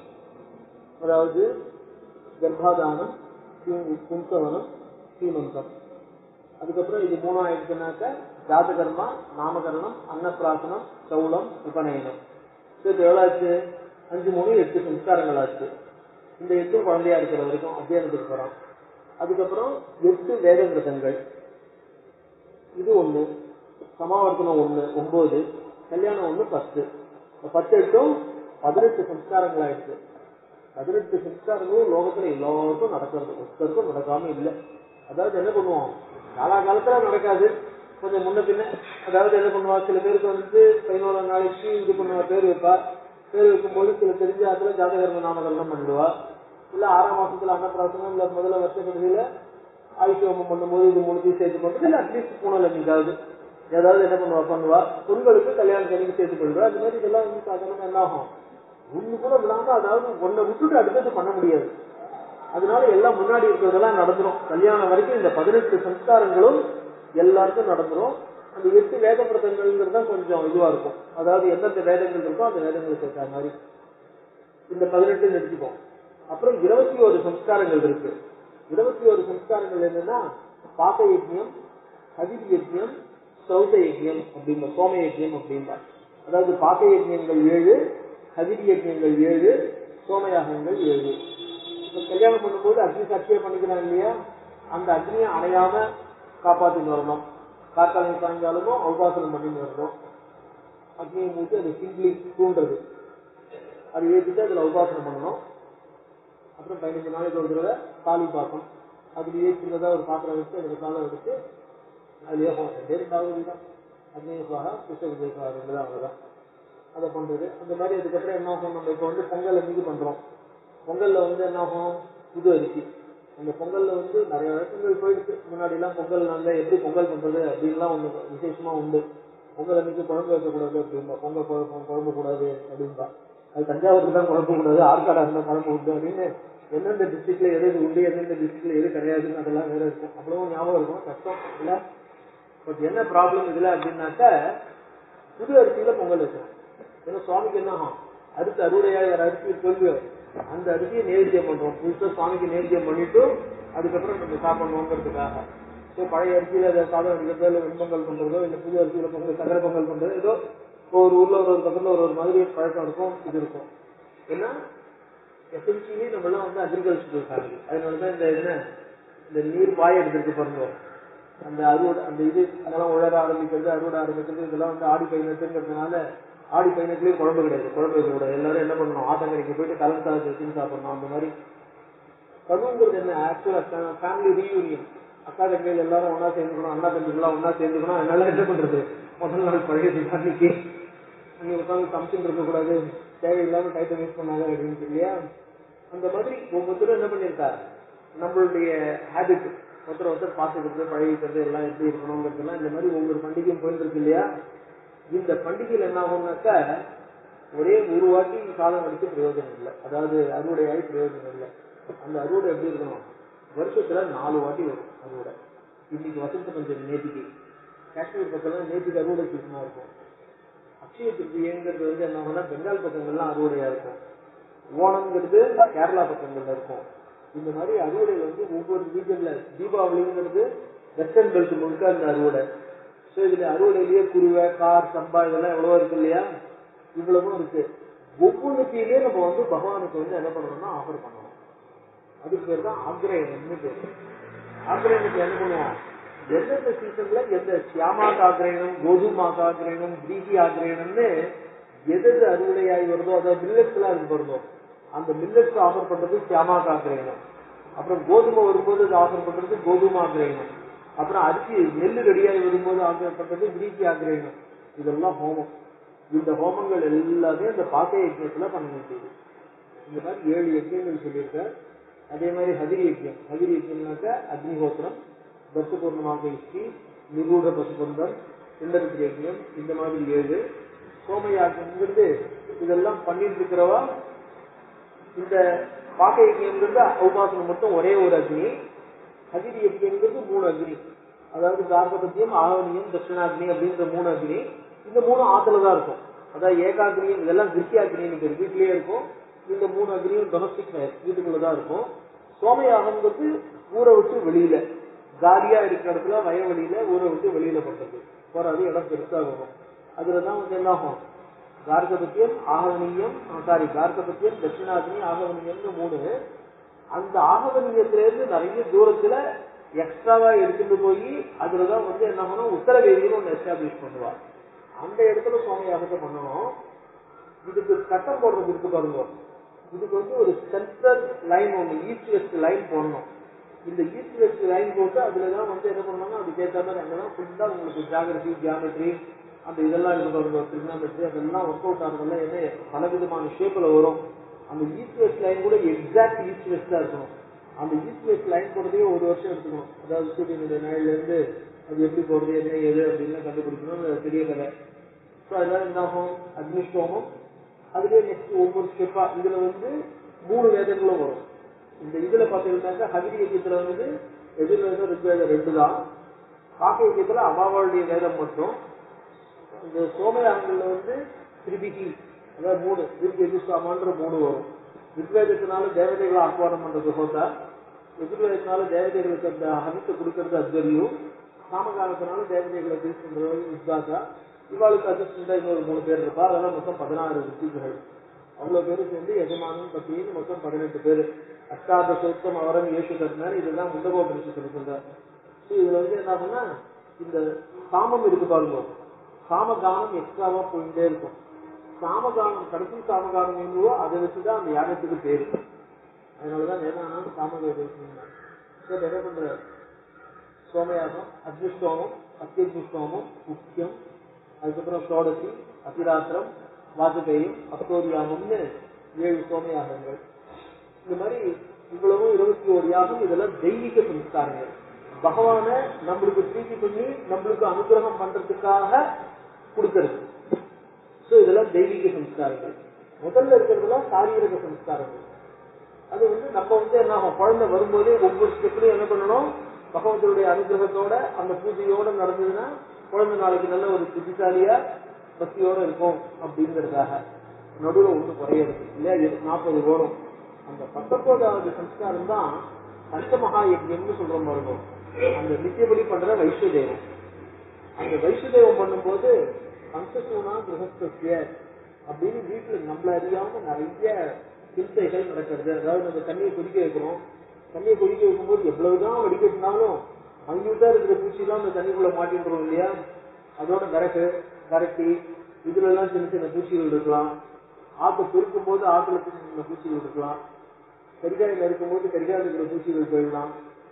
அதாவது கர்ப்பாதானம் பு- பும்சவனம் சீமந்தம் அதுக்கப்புறம் இது மூணு ஆயிடுச்சுனாக்க ஜாதகர்மா நாமகரணம் அன்னப்பிராசனம் சௌளம் உபநயனம் So இது எவ்வளவு ஆச்சு அஞ்சு மூணு எட்டு சம்ஸ்காரங்கள் ஆச்சு இந்த எட்டும் குழந்தையா இருக்கிற வரைக்கும் அத்தியானத்துக்கு போறோம் அதுக்கப்புறம் எட்டு வேத விரதங்கள் இது ஒண்ணு சமாவர்த்தனம் ஒண்ணு ஒன்பது கல்யாணம் ஒண்ணு பத்து இந்த பத்து எட்டும் பதினெட்டு சம்ஸ்காரங்கள் ஆயிடுச்சு பதினெட்டு சம்ஸ்காரங்களும் லோகத்துல எல்லாருக்கும் நடக்கிறது ஒருத்தருக்கும் நடக்காம இல்லை அதாவது என்ன பண்ணுவோம் காலாகாலத்துல நடக்காது கொஞ்சம் முன்ன பின்ன அதாவது என்ன பண்ணுவா சில பேருக்கு வந்து பதினோராம் நாளைக்கு இது பண்ணுவா பேர் வைப்பா பேர் வைக்கும்போது சில தெரிஞ்ச ஆத்துல ஜாதகர்ம நாமகரணம் பண்ணிடுவா இல்ல ஆறாம் மாசத்துல அன்னப்பிராசனம் இல்ல முதல்ல வருஷ கடைசியில ஆயுஷோமம் பண்ணும்போது இது மூணுத்தையும் சேர்த்து பண்றது இல்ல அட்லீஸ்ட் பூனல் என்னைக்காவது ஏதாவது என்ன பண்ணுவா பண்ணுவா பொண்களுக்கு கல்யாணம் கணிக்கு சேர்த்து பண்ணுவா அது மாதிரி இதெல்லாம் வந்து சாதாரணமா என்ன ஆகும் ஒண்ணு கூட விடாம அதாவது ஒன்னை விட்டுட்டு அடுத்தது பண்ண முடியாது அதனால எல்லாம் முன்னாடி இருக்கிறதெல்லாம் நடந்துரும் கல்யாணம் வரைக்கும் இந்த பதினெட்டு சம்ஸ்காரங்களும் எல்லாருக்கும் நடந்துரும் அந்த எட்டு வேத பிரதங்கள்ங்கிறது தான் கொஞ்சம் இதுவா இருக்கும் அதாவது எந்தெந்த வேதங்கள் இருக்கோ அந்த வேதங்களுக்கு ஏற்ற மாதிரி இந்த பதினெட்டு எடுத்துப்போம் அப்புறம் இருபத்தி ஒரு சம்ஸ்காரங்கள் இருக்கு இருபத்தி ஒரு சம்ஸ்காரங்கள் என்னன்னா பாக்க யஜ்யம் ஹவிர் யஜ்யம் சௌத யஜ்யம் அப்படின்ற சோம யஜ்யம் அப்படின்னா அதாவது பாக்க யஜ்யங்கள் ஏழு ஹவிர் யஜ்யங்கள் ஏழு சோமயாகங்கள் ஏழு இப்ப கல்யாணம் பண்ணும்போது அக்னி சாட்சியா பண்ணிக்கிறாங்க இல்லையா அந்த அக்னியை அணையாம காப்பாத்தின்னு வரணும் காத்தாலையும் சாயங்காலமும் உபாசனம் பண்ணின்னு வரணும் அக்னியை மூட்டி அது சிங்கிளி தூண்டுறது அது ஏற்றிட்டு அதுல உபாசனம் பண்ணணும் அப்புறம் பதினஞ்சு நாளைக்கு ஒரு தடவை தாலி பாக்கம் அதுலயே சின்னதா ஒரு பாத்திரம் வச்சு அதுல காலம் எடுத்து அதுலயே ரெண்டே ரெண்டாவது தான் அக்னேஸ்வாக புஷ்ட விஜயஸ்வாக ரெண்டு தான் அவ்வளவுதான் அதை பண்றது அந்த மாதிரி அதுக்கப்புறம் என்ன ஆகும் நம்ம இப்போ வந்து பொங்கல் அன்னைக்கு பண்றோம் பொங்கல்ல வந்து என்ன ஆகும் புது அரிசி அந்த பொங்கல்ல வந்து நிறைய வழக்கங்கள் போயிடுச்சு முன்னாடி எல்லாம் பொங்கல் நாள்ல எப்படி பொங்கல் பண்றது அப்படின்லாம் ஒண்ணு விசேஷமா உண்டு பொங்கல் அன்னைக்கு குழம்பு வைக்கக்கூடாது அப்படின்பா பொங்கல் குழம்பு குழம்பு கூடாது அப்படின்பா அது தஞ்சாவூருக்கு தான் குழம்பு கூடாது ஆற்காடா இருந்தா குழம்பு உண்டு அப்படின்னு எந்தெந்த டிஸ்ட்ரிக்ட்ல எது எது உண்டு எந்தெந்த டிஸ்ட்ரிக்ட்ல எது கிடையாதுன்னு அதெல்லாம் வேற இருக்கும் அவ்வளவு ஞாபகம் இருக்கும் கஷ்டம் இல்ல பட் என்ன ப்ராப்ளம் இதுல அப்படின்னாக்கா புது அரிசியில பொங்கல் வைக்கணும் ஏன்னா சுவாமிக்கு என்ன ஆகும் அடுத்து அறுவடையாக வேற அரிசி கொள்வி அந்த அரிசியை நேர்த்தியம் பண்றோம் புதுசா சுவாமிக்கு நேர்த்தியம் பண்ணிட்டு அதுக்கப்புறம் நம்ம சாப்பிடணுங்கிறதுக்காக ஸோ பழைய அரிசியில அதை சாதம் அடிக்கிறதோ இல்லை வெண்பொங்கல் பண்றதோ இல்லை புது அரிசியில பொங்கல் சக்கரை பொங்கல் பண்றதோ ஏதோ ஒரு ஊர்ல ஒரு ஒரு பக்கத்துல ஒரு ஒரு மாதிரி பழக்கம் இருக்கும் இது இருக்கும் ஏன்னா எசென்சியலி நம்ம எல்லாம் வந்து அக்ரிகல்ச்சரல் ஃபேமிலி அதனாலதான் இந்த என்ன இந்த நீர் பாய எடுத்துருக்கு பாருங்க அந்த அறுவடை அந்த இது இதெல்லாம் உழற ஆரம்பிக்கிறது அறுவடை ஆரம்பிக்கிறது இதெல்லாம் வந்து ஆடி பதினெட்டுங்கிறதுனால ஆடி பதினெட்டுலயும் குழம்பு கிடையாது குழம்பு வைக்க கூடாது எல்லாரும் என்ன பண்ணணும் ஆத்தங்கரைக்கு போயிட்டு கலந்து சாதத்தை வச்சு சாப்பிடணும் அந்த மாதிரி கருவுங்கிறது என்ன ஆக்சுவலா ஃபேமிலி ரீயூனியன் அக்கா தங்கைகள் எல்லாரும் ஒன்னா சேர்ந்துக்கணும் அண்ணா தம்பிகள்லாம் ஒன்னா சேர்ந்துக்கணும் அதனால என்ன பண்றது முதல் நாள் பழைய அன்னைக்கு அங்க உட்காந்து சமைச்சுட்டு இருக்க கூடாது தேவையில்லாம டைத்தை வேஸ்ட் பண்ணாங்க அப்படின்னு இல்லையா அந்த மாதிரி ஒவ்வொருத்தரும் என்ன பண்ணியிருக்காரு நம்மளுடைய ஹேபிட் ஒருத்தர் ஒருத்தர் பார்த்துக்கிறது பழகிக்கிறது எல்லாம் எப்படி இருக்கணுங்கிறதுலாம் இந்த மாதிரி ஒவ்வொரு பண்டிகையும் போயிட்டு இருக்கு இல்லையா இந்த பண்டிகையில் என்ன ஆகும்னாக்கா ஒரே ஒரு வாட்டி சாதம் அடிச்சு பிரயோஜனம் இல்லை அதாவது அறுவடை ஆகி பிரயோஜனம் இல்லை அந்த அறுவடை எப்படி இருக்கணும் வருஷத்துல நாலு வாட்டி வரும் அறுவடை இன்னைக்கு வசந்த பஞ்சமி நேத்திக்கு காஷ்மீர் பக்கம்லாம் நேத்திக்கு அறுவடை சீசனா இருக்கும் அக்ஷய திருப்திங்கிறது வந்து என்ன ஆகும்னா பெங்கால் பக்கங்கள்லாம் அறுவடையா இருக்கும் ஓணம்ங்கிறது கேரளா பக்கங்கள்ல இருக்கும் இந்த மாதிரி அறுவடை வந்து ஒவ்வொரு ரீஜன்ல தீபாவளிங்கிறது வெஸ்டர்ன் பெல்ட் முழுக்க அந்த அறுவடை ஸோ இதுல அறுவடையிலேயே குருவை கார் சம்பா இதெல்லாம் எவ்வளவோ இருக்கு இல்லையா இவ்வளவும் இருக்கு ஒவ்வொன்றுக்கையிலே நம்ம வந்து பகவானுக்கு வந்து என்ன பண்ணணும்னா ஆஃபர் பண்ணணும் அதுக்கு பேர் தான் ஆக்ரேயனம்னு பேர் ஆக்ரேயனுக்கு என்ன பண்ணுவோம் எந்தெந்த சீசன்ல எந்த சியாமாக்கு ஆக்ரேயனம் கோதுமாக்கு ஆக்ரேயனம் கிரீசி ஆக்ரேயனம்னு எது எது அறுவடையாகி வருதோ அதாவது மில்லட்ஸ் எல்லாம் இருக்கு வருதோ அந்த மில்லட்ஸ் ஆஃபர் பண்றது சியாமா காக்கிரயணம் அப்புறம் கோதுமை வரும்போது அது ஆஃபர் பண்றது கோதுமை ஆக்கிரயணம் அப்புறம் அரிசி நெல் ரெடியாகி வரும்போது ஆஃபர் பண்றது விரிக்கி ஆக்கிரயணம் இதெல்லாம் ஹோமம் இந்த ஹோமங்கள் எல்லாமே இந்த பாக்க யஜ்யத்துல பண்ண வேண்டியது இந்த மாதிரி ஏழு யஜ்யங்கள் சொல்லியிருக்கார் அதே மாதிரி ஹதிரி யஜ்யம் ஹதிரி யஜ்யம்னாக்க அக்னிஹோத்திரம் பசுபூர்ணமாக இஷ்டி நிகூட பசுபந்தம் சுந்தரத்தி யஜ்யம் இந்த மாதிரி ஏழு சோமயாஜம்ங்கிறது இதெல்லாம் பண்ணிட்டு இருக்கிறவா இந்த பாக்க யஜ்யம்ங்கிறது உபாசனம் மட்டும் ஒரே ஒரு அக்னி ஹதிரி யஜ்யம்ங்கிறது மூணு அக்னி அதாவது கார்பத்தியம் ஆகவனியம் தட்சிணாக்னி அப்படின்ற மூணு அக்னி இந்த மூணு ஆத்துல தான் இருக்கும் அதாவது ஏகாகினியும் இதெல்லாம் கிருத்தியாகினின்னு பேர் வீட்லயே இருக்கும் இந்த மூணு அக்னியும் டொமஸ்டிக் வீட்டுக்குள்ள தான் இருக்கும் சோமயாகம்ங்கிறது ஊரை விட்டு வெளியில காலியா இருக்கிற இடத்துல வயவெளியில ஊரை விட்டு வெளியில பண்றது போறாது இடம் பெருசா வரும் அதுலதான் வந்து என்ன ஆகும் கார்கபத்தியம் ஆகவனியம் சாரி கார்கபத்தியம் தட்சிணாகினி ஆகவனியம்னு மூணு அந்த ஆகவனியத்திலிருந்து நிறைய தூரத்துல எக்ஸ்ட்ராவா எடுத்துட்டு போய் அதுலதான் வந்து என்ன பண்ணும் உத்தரவேதின்னு ஒன்று எஸ்டாப்ளிஷ் பண்ணுவா அந்த இடத்துல சோமயாகத்தை பண்ணணும் இதுக்கு கட்டம் போடுறது இருக்கு பாருங்க இதுக்கு வந்து ஒரு சென்டர் லைன் ஒன்று ஈஸ்ட் வெஸ்ட் லைன் போடணும் இந்த ஈஸ்ட் வெஸ்ட் லைன் போட்டு அதுலதான் வந்து என்ன பண்ணணும் அதுக்கு ஏற்ற மாதிரி அங்கதான் ஃபுல்லா உங்களுக்கு ஜாகிரபி ஜியாமெட்ரி அந்த இதெல்லாம் இருக்கு பாருங்க ட்ரிக்னாமெட்ரி அதெல்லாம் ஒர்க் அவுட் ஆகிறதெல்லாம் என்ன பல விதமான ஷேப்ல வரும் அந்த ஈஸ்ட் வெஸ்ட் லைன் கூட எக்ஸாக்ட் ஈஸ்ட் வெஸ்டா இருக்கணும் அந்த ஈஸ்ட் வெஸ்ட் லைன் போடுறதே ஒரு வருஷம் எடுத்துக்கணும் அதாவது சூரியனுடைய நாளில இருந்து அது எப்படி போடுறது என்ன ஏது அப்படின்னு கண்டுபிடிக்கணும் அது பெரிய கதை ஸோ அதெல்லாம் என்ன ஆகும் அக்னிஷ்டோமம் அதுலேயே நெக்ஸ்ட் ஒவ்வொரு ஸ்டெப்பா இதுல வந்து மூணு வேதங்களும் வரும் இந்த இதுல பாத்தீங்கன்னாக்கா ஹவிரி யஜ்யத்துல வந்து எதிர்வேதம் ரிக்வேதம் ரெண்டு தான் காக்க யஜ்யத்துல அவாவாளுடைய வேதம் மட்டும் இந்த சோமயாகங்கள்ல வந்து திரிபிகி அதாவது மூணு திருக்கு எதிர்சாமான்ற மூணு வரும் ரிக்வேதத்தினால தேவதைகளை ஆஹ்வானம் பண்றது ஹோதா எதிர்வேதத்தினால தேவதைகளுக்கு அந்த ஹவித்தை கொடுக்கறது அத்வரியும் சாமகாலத்தினால தேவதைகளை பேஸ் பண்றது உத்காசா இவாளுக்கு அசிஸ்டண்டா இன்னொரு மூணு பேர் இருப்பா அதெல்லாம் மொத்தம் பதினாறு ரிஷிகள் அவ்வளவு பேரும் சேர்ந்து எஜமானும் பத்தியும் மொத்தம் பதினெட்டு பேர் அஷ்டாதசோத்தம் அவரம் ஏசு கர்ணர் இதெல்லாம் முண்டகோப ரிஷி சொல்லிருந்தார் ஸோ இதுல வந்து என்ன பண்ணா இந்த சாமம் இருக்கு பாருங்க சாமகானம் எக்ஸ்ட்ராவா போயிட்டே இருக்கும் சாமகானம் கடைசி சாமகானம் எங்குவோ அதை வச்சுதான் அந்த யாகத்துக்கு பேரு அதனாலதான் வேதானம் சாமவேதம் என்ன பண்ற சோமயாகம் அக்னிஷ்டோமம் அத்தியக்னிஷ்டோமம் முக்கியம் அதுக்கப்புறம் சோடசி அத்திராத்திரம் வாஜபேயம் அக்தோரியாகம்னு ஏழு சோமயாகங்கள் இந்த மாதிரி இவ்வளவும் இருபத்தி ஒரு யாகம் இதெல்லாம் தெய்வீக சம்ஸ்காரங்கள் பகவான நம்மளுக்கு பிரீத்தி பண்ணி நம்மளுக்கு அனுகிரகம் பண்றதுக்காக கொடுக்கறது சோ இதெல்லாம் தெய்வீக சம்ஸ்காரங்கள் முதல்ல இருக்கிறதுலாம் சாரீரக சம்ஸ்காரங்கள் அது வந்து நம்ம வந்து என்ன ஆகும் குழந்தை வரும்போதே ஒவ்வொரு ஸ்டெப்லயும் என்ன பண்ணணும் பகவந்தருடைய அனுகிரகத்தோட அந்த பூஜையோட நடந்ததுன்னா குழந்தை நாளைக்கு நல்ல ஒரு புத்திசாலியா பக்தியோட இருக்கும் அப்படிங்கிறதுக்காக நடுவில் ஒன்று குறையிறது இல்லையா இது நாற்பது ஓடும் அந்த பத்தொன்பதாவது சம்ஸ்காரம் தான் பஞ்சமகா யஜ்யம்னு சொல்றோம் பாருங்க அந்த நித்தியபடி பண்ற வைஷ்ணதேவம் அந்த வைஷ்ணதேவம் பண்ணும்போது பஞ்சசூனா கிரகஸ்திய அப்படின்னு வீட்டுல நம்மள அறியாம நிறைய சிந்தைகள் நடக்கிறது அதாவது நம்ம தண்ணியை கொதிக்க வைக்கிறோம் தண்ணியை கொதிக்க வைக்கும்போது எவ்வளவுதான் வடிகட்டினாலும் அங்கிட்டா இருக்கிற பூச்சிலாம் அந்த தண்ணிக்குள்ள மாட்டின்றோம் இல்லையா அதோட விறகு விரட்டி இதுல எல்லாம் சின்ன சின்ன பூச்சிகள் இருக்கலாம் ஆற்றை பெருக்கும் போது ஆற்றுல சின்ன சின்ன பூச்சிகள் இருக்கலாம் கரிகாயில் இருக்கும்போது கரிகாயில் இருக்கிற பூச்சிகள் போயிடலாம்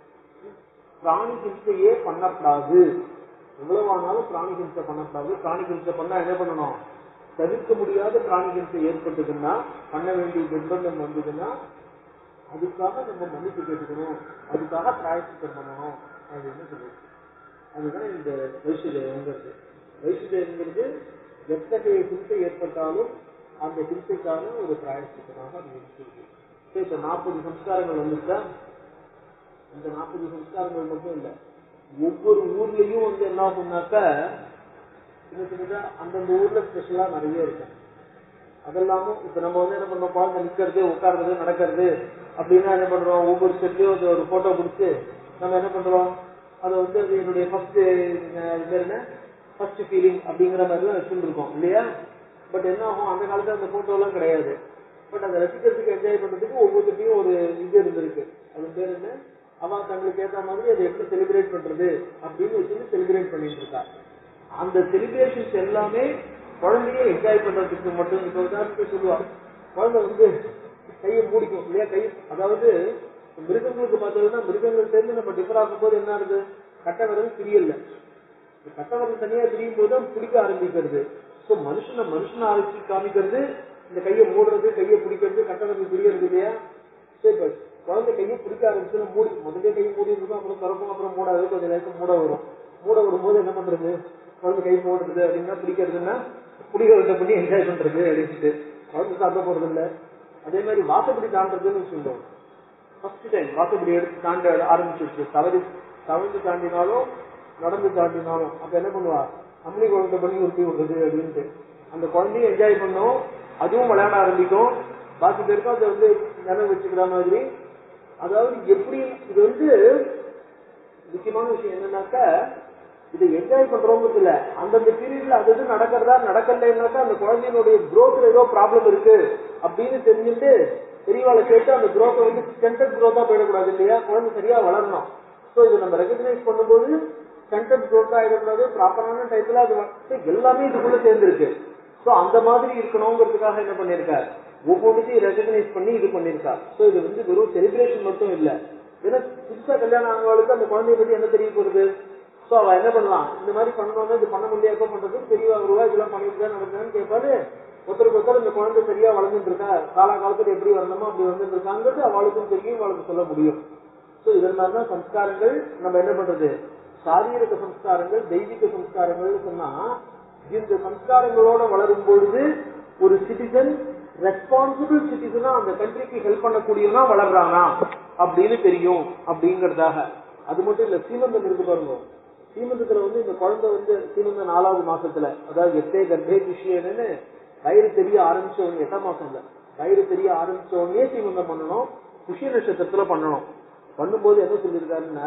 பிராணி ஹிம்சையே பண்ணக்கூடாது எவ்வளவு ஆனாலும் பிராணி ஹிம்சை பண்ணக்கூடாது பிராணி ஹிம்சை பண்ணா என்ன பண்ணணும் தவிர்க்க முடியாத பிராணி ஹிம்சை ஏற்பட்டதுன்னா பண்ண வேண்டிய நிர்பந்தம் வந்ததுன்னா அதுக்காக நம்ம மன்னிப்பு கேட்டுக்கணும் அதுக்காக பிராயசித்தம் பண்ணணும் அப்படின்னு சொல்லியிருக்கு அதுதான் இந்த வைசுதேவங்கிறது வைசுதேவங்கிறது எத்தகைய ஹிம்சை ஏற்பட்டாலும் அந்த ஹிம்சைக்கான ஒரு பிராயசித்தமாக அது இருக்கு சரி இப்ப நாற்பது சம்ஸ்காரங்கள் வந்துட்டா இந்த நாற்பது சம்ஸ்காரங்கள் மட்டும் இல்ல ஒவ்வொரு ஊர்லயும் வந்து என்ன ஆகும்னாக்க சின்ன சின்னதா அந்தந்த ஊர்ல ஸ்பெஷலா நிறைய இருக்கும் அதெல்லாமும் இப்ப நம்ம வந்து என்ன பண்றோம் குழந்தை நிக்கிறது உட்கார்றது நடக்கிறது அப்படின்னா என்ன பண்றோம் ஒவ்வொரு ஸ்டெப்லயும் வந்து ஒரு போட்டோ பிடிச்சு நம்ம என்ன பண்றோம் அதை வந்து அது என்னுடைய ஃபர்ஸ்ட் பேர் என்ன ஃபர்ஸ்ட் ஃபீலிங் அப்படிங்கிற மாதிரி தான் வச்சுருக்கோம் இல்லையா பட் என்ன ஆகும் அந்த காலத்துல அந்த போட்டோ எல்லாம் கிடையாது பட் அதை ரசிக்கிறதுக்கு என்ஜாய் பண்றதுக்கு ஒவ்வொருத்தையும் ஒரு இது இருந்திருக்கு அது பேர் என்ன அவ தங்களுக்கு ஏத்த மாதிரி அதை எப்படி செலிப்ரேட் பண்றது அப்படின்னு வச்சு செலிப்ரேட் பண்ணிட்டு இருக்கா அந்த செலிப்ரேஷன்ஸ் எல்லாமே குழந்தையே என்ஜாய் பண்றதுக்கு மட்டும் இப்ப உதாரணத்துக்கு சொல்லுவாங்க குழந்தை வந்து கையை மூடிக்கும் இல்லையா கை அதாவது மிருகங்களுக்கு பார்த்ததுன்னா மிருகங்கள் சேர்ந்து நம்ம டிஃபர் ஆகும் போது என்ன ஆகுது கட்ட விரல் பிரியல கட்ட விரல் தனியா பிரியும் போது தான் பிடிக்க ஆரம்பிக்கிறது சோ மனுஷனை மனுஷனை ஆரம்பிச்சு காமிக்கிறது இந்த கையை மூடுறது கையை பிடிக்கிறது கட்ட விரல் பிரியறது இல்லையா சரி இப்ப குழந்தை கையை பிடிக்க ஆரம்பிச்சு மூடி முதல்ல கை மூடி இருக்கும் அப்புறம் திறக்கும் அப்புறம் மூடாது கொஞ்சம் நேரத்துக்கு மூட வரும் மூட வரும்போது என்ன பண்றது குழந்தை கை மூடுறது அப்படின்னா பிடிக்கிறதுன்னா பிடிக்கிறத பண்ணி என்ஜாய் பண்றது அப்படின்ட்டு குழந்தை சாப்பிட போறது இல்ல அதே மாதிரி வாசப்படி தாண்டதுன்னு சொல்லுவோம் ஃபர்ஸ்ட் டைம் வாசப்படி எடுத்து தாண்ட ஆரம்பிச்சிருச்சு தவறி தவழ்ந்து தாண்டினாலும் நடந்து தாண்டினாலும் அப்ப என்ன பண்ணுவா அம்மனி குழந்தை பண்ணி உருட்டி விடுறது அப்படின்ட்டு அந்த குழந்தையும் என்ஜாய் பண்ணும் அதுவும் விளையாட ஆரம்பிக்கும் பாக்கி பேருக்கும் அதை வந்து நினைவு வச்சுக்கிற மாதிரி அதாவது எப்படி இது வந்து முக்கியமான விஷயம் என்னன்னாக்கா இதை என்ஜாய் பண்றவங்களுக்கு இல்ல அந்தந்த பீரியட்ல அது இது நடக்கிறதா நடக்கலைன்னாக்கா அந்த குழந்தையினுடைய growthல ஏதோ ப்ராப்ளம் இருக்கு அப்படின்னு தெரிஞ்சுட்டு பெரியவாளை கேட்டு அந்த growth வந்து ஸ்டென்டட் growth-ஆ போயிடக்கூடாது இல்லையா குழந்தை சரியா வளரணும் ஸோ இதை நம்ம ரெகக்னைஸ் பண்ணும்போது ஸ்டென்டட் growth ஆயிடக்கூடாது ப்ராப்பரான டைப்ல அது வந்து எல்லாமே இதுக்குள்ள சேர்ந்துருக்கு ஸோ அந்த மாதிரி இருக்கணுங்கிறதுக்காக என்ன பண்ணியிருக்காரு ஒவ்வொன்றுத்தையும் ரெகக்னைஸ் பண்ணி இது பண்ணியிருக்கார் ஸோ இது வந்து வெறும் செலிப்ரேஷன் மட்டும் இல்ல ஏன்னா புதுசா கல்யாணம் ஆனவங்களுக்கு அந்த குழந்தைய பத்தி என்ன தெரிய போகுது சோ அவ என்ன பண்ணலாம் இந்த மாதிரி பண்ணணும் இது பண்ண முடியாது எப்ப பண்றது பெரியவா வருவா இதெல்லாம் பண்ணிட்டு தான் நடக்குதுன்னு கேட்பாரு ஒருத்தருக்கு ஒருத்தர் இந்த குழந்தை சரியா வளர்ந்துட்டு இருக்கா காலகாலத்துல எப்படி வரணுமோ அப்படி வந்துட்டு இருக்காங்கிறது அவளுக்கும் தெரியும் அவளுக்கு சொல்ல முடியும் சோ இதன் மாதிரிதான் சம்ஸ்காரங்கள் நம்ம என்ன பண்றது சாரீரக சம்ஸ்காரங்கள் தெய்வீக சம்ஸ்காரங்கள் சொன்னா இந்த சம்ஸ்காரங்களோட வளரும் பொழுது ஒரு சிட்டிசன் ரெஸ்பான்சிபிள் சிட்டிசனா அந்த கண்ட்ரிக்கு ஹெல்ப் பண்ணக்கூடியவனா வளர்றானா அப்படின்னு தெரியும் அப்படிங்கறதாக அது மட்டும் இல்ல சீமந்தம் இருக்கு பாருங்க சீமந்தத்துல வந்து இந்த குழந்தை வந்து சீமந்தம் நாலாவது மாசத்துல அதாவது எத்தே கர்ப்பே விஷயம்னு வயிறு தெரிய ஆரம்பிச்ச உடனே எட்டாம் மாசம் இல்ல வயிறு தெரிய ஆரம்பிச்ச உடனே சீமந்தம் பண்ணணும் குஷி நட்சத்திரத்துல பண்ணணும் பண்ணும்போது என்ன சொல்லியிருக்காருன்னா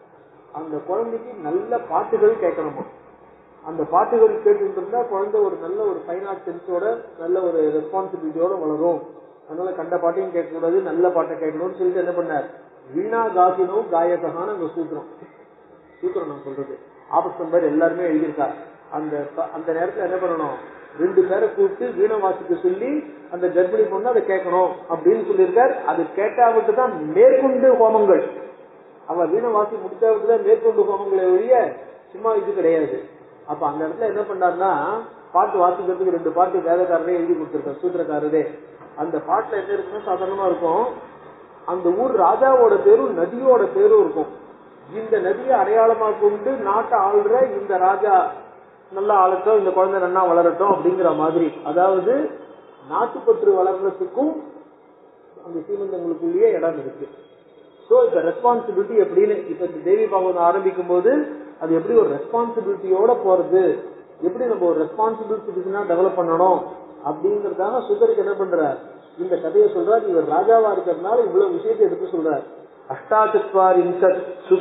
அந்த குழந்தைக்கு நல்ல பாட்டுகள் கேட்கணுமா அந்த பாட்டுகள் கேட்டுட்டு இருந்தா குழந்தை ஒரு நல்ல ஒரு ஃபைன் ஆர்ட் சென்ஸோட நல்ல ஒரு ரெஸ்பான்சிபிலிட்டியோட வளரும் அதனால கண்ட பாட்டையும் கேட்கக்கூடாது நல்ல பாட்டை கேட்கணும்னு சொல்லிட்டு என்ன பண்ணார் வீணா காசினோ காயககான அந்த சூத்திரம் சூத்திரம் நான் சொல்றது ஆபஸ்தம் பேர் எல்லாருமே எழுதியிருக்கார் அந்த அந்த நேரத்துல என்ன பண்ணணும் ரெண்டு பேரை கூப்பிட்டு வீணை வாசிக்க சொல்லி அந்த கர்ப்பிணி பொண்ணு அதை கேட்கணும் அப்படின்னு சொல்லியிருக்கார் அது கேட்டாவிட்டு தான் மேற்கொண்டு ஹோமங்கள் அவ வீணை வாசி முடிச்சாவிட்டு தான் மேற்கொண்டு ஹோமங்களை ஒழிய சும்மா இது கிடையாது அப்ப அந்த இடத்துல என்ன பண்ணாருன்னா பாட்டு வாசிக்கிறதுக்கு ரெண்டு பாட்டு வேதக்காரரே எழுதி கொடுத்திருக்காரு சூத்திரக்காரரே அந்த பாட்டுல என்ன இருக்குன்னா சாதாரணமா இருக்கும் அந்த ஊர் ராஜாவோட பேரும் நதியோட பேரும் இருக்கும் இந்த நதியை அடையாளமா கொண்டு நாட்டை ஆள்ற இந்த ராஜா நல்லா ஆளட்டும் இந்த குழந்தை நல்லா வளரட்டும் அப்படிங்கிற மாதிரி அதாவது நாட்டுப்பற்று வளர்றதுக்கும் அந்த சீமந்தங்களுக்குள்ளேயே இடம் இருக்கு சோ இப்ப ரெஸ்பான்சிபிலிட்டி எப்படின்னு இப்ப இந்த தேவி பாகவதம் ஆரம்பிக்கும் போது அது எப்படி ஒரு ரெஸ்பான்சிபிலிட்டியோட போறது எப்படி நம்ம ஒரு ரெஸ்பான்சிபிள் சிட்டிசனா டெவலப் பண்ணணும் அப்படிங்கறதாக சுகருக்கு என்ன பண்றார் இந்த கதையை சொல்றார் இவர் ராஜாவா இருக்கிறதுனால இவ்வளவு விஷயத்தை எடுத்து சொல்றார் அஷ்டாச்சத்வாரிம்சத் சுக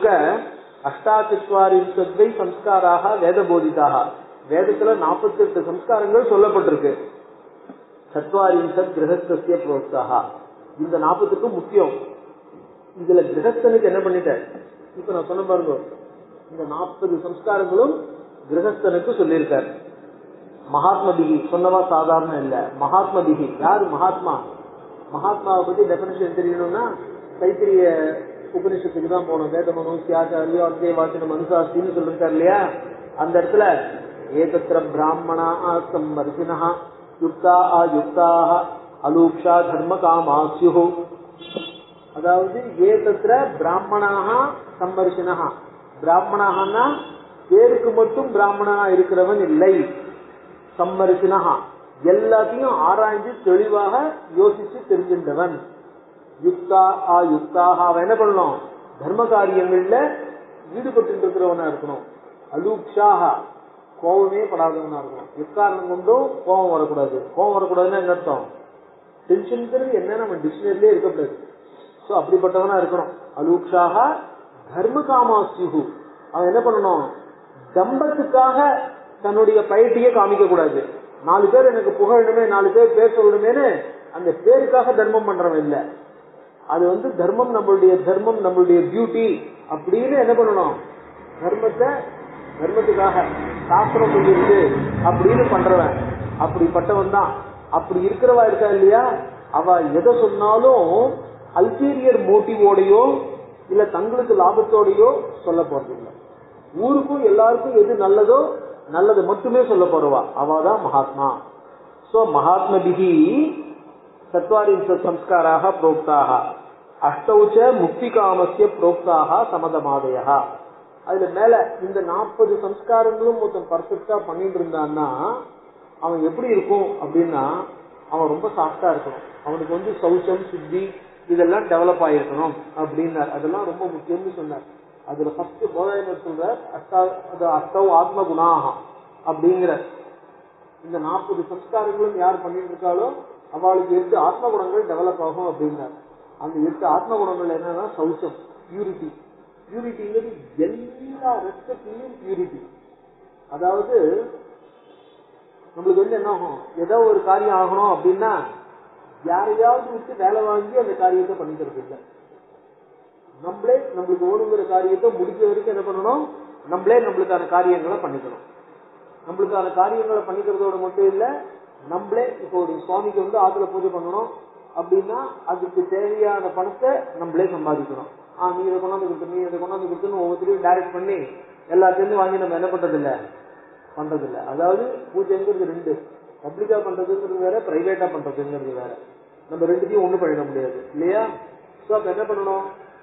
அஷ்டாச்சத்வாரிம்சத்வை சம்ஸ்காராக வேத போதிதாக வேதத்துல நாற்பத்தி எட்டு சம்ஸ்காரங்கள் சொல்லப்பட்டிருக்கு சத்வாரிம்சத் கிரகஸ்திய புரோத்சாகா இந்த நாற்பத்துக்கும் முக்கியம் இதுல கிரகஸ்தனுக்கு என்ன பண்ணிட்டேன் இப்ப நான் சொன்ன பாருங்க இந்த நாற்பது சம்ஸ்காரங்களும் கிரகஸ்தனுக்கு சொல்லியிருக்காரு மகாத்ம பிகி சொன்னவா சாதாரண இல்ல மகாத்ம பிகி யாரு மகாத்மா மகாத்மாவை பத்தி டெபினேஷன் தெரியணும்னா தைத்திரிய உபனிஷத்துக்கு தான் போனோம் வேதமனு சியாச்சாரியோ அத்தே வாசனம் மனுசாஸ்தின்னு சொல்லிருக்காரு இல்லையா அந்த இடத்துல ஏதத்திர பிராமணா சம்மர்சினா யுக்தா அயுக்தாக அலூக்ஷா தர்ம காமாசியு அதாவது ஏதத்திர பிராமணாக சம்மர்சினா பிராமணாகனா பேருக்கு மட்டும் பிராமணனா இருக்கிறவன் இல்லை சம்மரிசினா எல்லாத்தையும் ஆராய்ந்து தெளிவாக யோசிச்சு தெரிஞ்சின்றவன் யுக்தா ஆ யுக்தாக அவன் என்ன பண்ணணும் தர்ம காரியங்கள்ல ஈடுபட்டு இருக்கிறவனா இருக்கணும் அலூக்ஷாக கோபமே படாதவனா இருக்கணும் எக்காரணம் கொண்டும் கோபம் வரக்கூடாது கோபம் வரக்கூடாதுன்னா என்ன அர்த்தம் டென்ஷனுங்கிறது என்ன நம்ம டிக்ஷனரியிலே இருக்கக்கூடாது சோ அப்படிப்பட்டவனா இருக்கணும் அலூக்ஷாக தர்ம காமாசியு அவன் என்ன பண்ணணும் தம்பத்துக்காக தன்னுடைய பயிற்சியை காமிக்க கூடாது நாலு பேர் எனக்கு புகழணுமே நாலு பேர் பேர் சொல்லணுமேனு அந்த பேருக்காக தர்மம் பண்றவன் இல்ல அது வந்து தர்மம் நம்மளுடைய தர்மம் நம்மளுடைய டியூட்டி அப்படின்னு என்ன பண்ணணும் தர்மத்தை தர்மத்துக்காக சாஸ்திரம் சொல்லியிருக்கு அப்படின்னு பண்றவன் அப்படிப்பட்டவன் தான் அப்படி இருக்கிறவா இருக்கா இல்லையா அவ எதை சொன்னாலும் அல்டீரியர் மோட்டிவோடையோ இல்ல தங்களுக்கு லாபத்தோடையோ சொல்ல போறது இல்லை ஊருக்கும் எல்லாருக்கும் எது நல்லதோ நல்லது மட்டுமே சொல்ல போறவா அவதான் மகாத்மா சோ மகாத்மபிகி சத்வாரிம்ச சம்ஸ்காராக புரோக்தாக அஷ்டௌச்ச முக்தி காமசிய புரோக்தாக சமதமாதயா அதுல மேல இந்த நாற்பது சம்ஸ்காரங்களும் ஒருத்தன் பர்ஃபெக்டா பண்ணிட்டு இருந்தான்னா அவன் எப்படி இருக்கும் அப்படின்னா அவன் ரொம்ப சாஃப்டா இருக்கணும் அவனுக்கு வந்து சௌச்சம் சுத்தி இதெல்லாம் டெவலப் ஆயிருக்கணும் அப்படின்னார் அதெல்லாம் ரொம்ப முக்கியம்னு சொன்னார் அதுல ஃபர்ஸ்ட் போதாயனர் சொல்றார் அஷ்டா அது அஷ்டவ் ஆத்ம குணாகா அப்படிங்கிற இந்த நாற்பது சம்ஸ்காரங்களும் யார் பண்ணிட்டு இருக்காளோ அவளுக்கு எட்டு ஆத்ம குணங்கள் டெவலப் ஆகும் அப்படின்னார் அந்த எட்டு ஆத்ம குணங்கள் என்னன்னா சௌச்சம் பியூரிட்டி பியூரிட்டிங்கிறது எல்லா ரெஸ்பெக்ட்லயும் பியூரிட்டி அதாவது நம்மளுக்கு வந்து என்ன ஆகும் ஏதோ ஒரு காரியம் ஆகணும் அப்படின்னா யாரையாவது விட்டு வேலை வாங்கி அந்த காரியத்தை பண்ணிக்கிறது இல்லை நம்மளே நம்மளுக்கு ஓடுங்கிற காரியத்தை முடிஞ்ச வரைக்கும் என்ன பண்ணணும் நம்மளே நம்மளுக்கான காரியங்களை பண்ணிக்கணும் நம்மளுக்கான காரியங்களை பண்ணிக்கிறதோட மட்டும் இல்ல நம்மளே இப்போ ஒரு சுவாமிக்கு வந்து ஆத்துல பூஜை பண்ணணும் அப்படின்னா அதுக்கு தேவையான பணத்தை நம்மளே சம்பாதிக்கணும் ஆஹ் நீ இதை கொண்டாந்து கொடுத்து நீ இதை கொண்டாந்து கொடுத்துன்னு ஒவ்வொருத்தரையும் டைரக்ட் பண்ணி எல்லாத்தையும் வாங்கி நம்ம என்ன பண்றது இல்ல பண்றது இல்ல அதாவது பூஜைங்கிறது ரெண்டு பப்ளிக்கா பண்றதுங்கிறது வேற பிரைவேட்டா பண்றதுங்கிறது வேற நம்ம ரெண்டுத்தையும் ஒண்ணு பண்ணிட முடியாது இல்லையா சோ அப்ப என்ன பண்ணணும்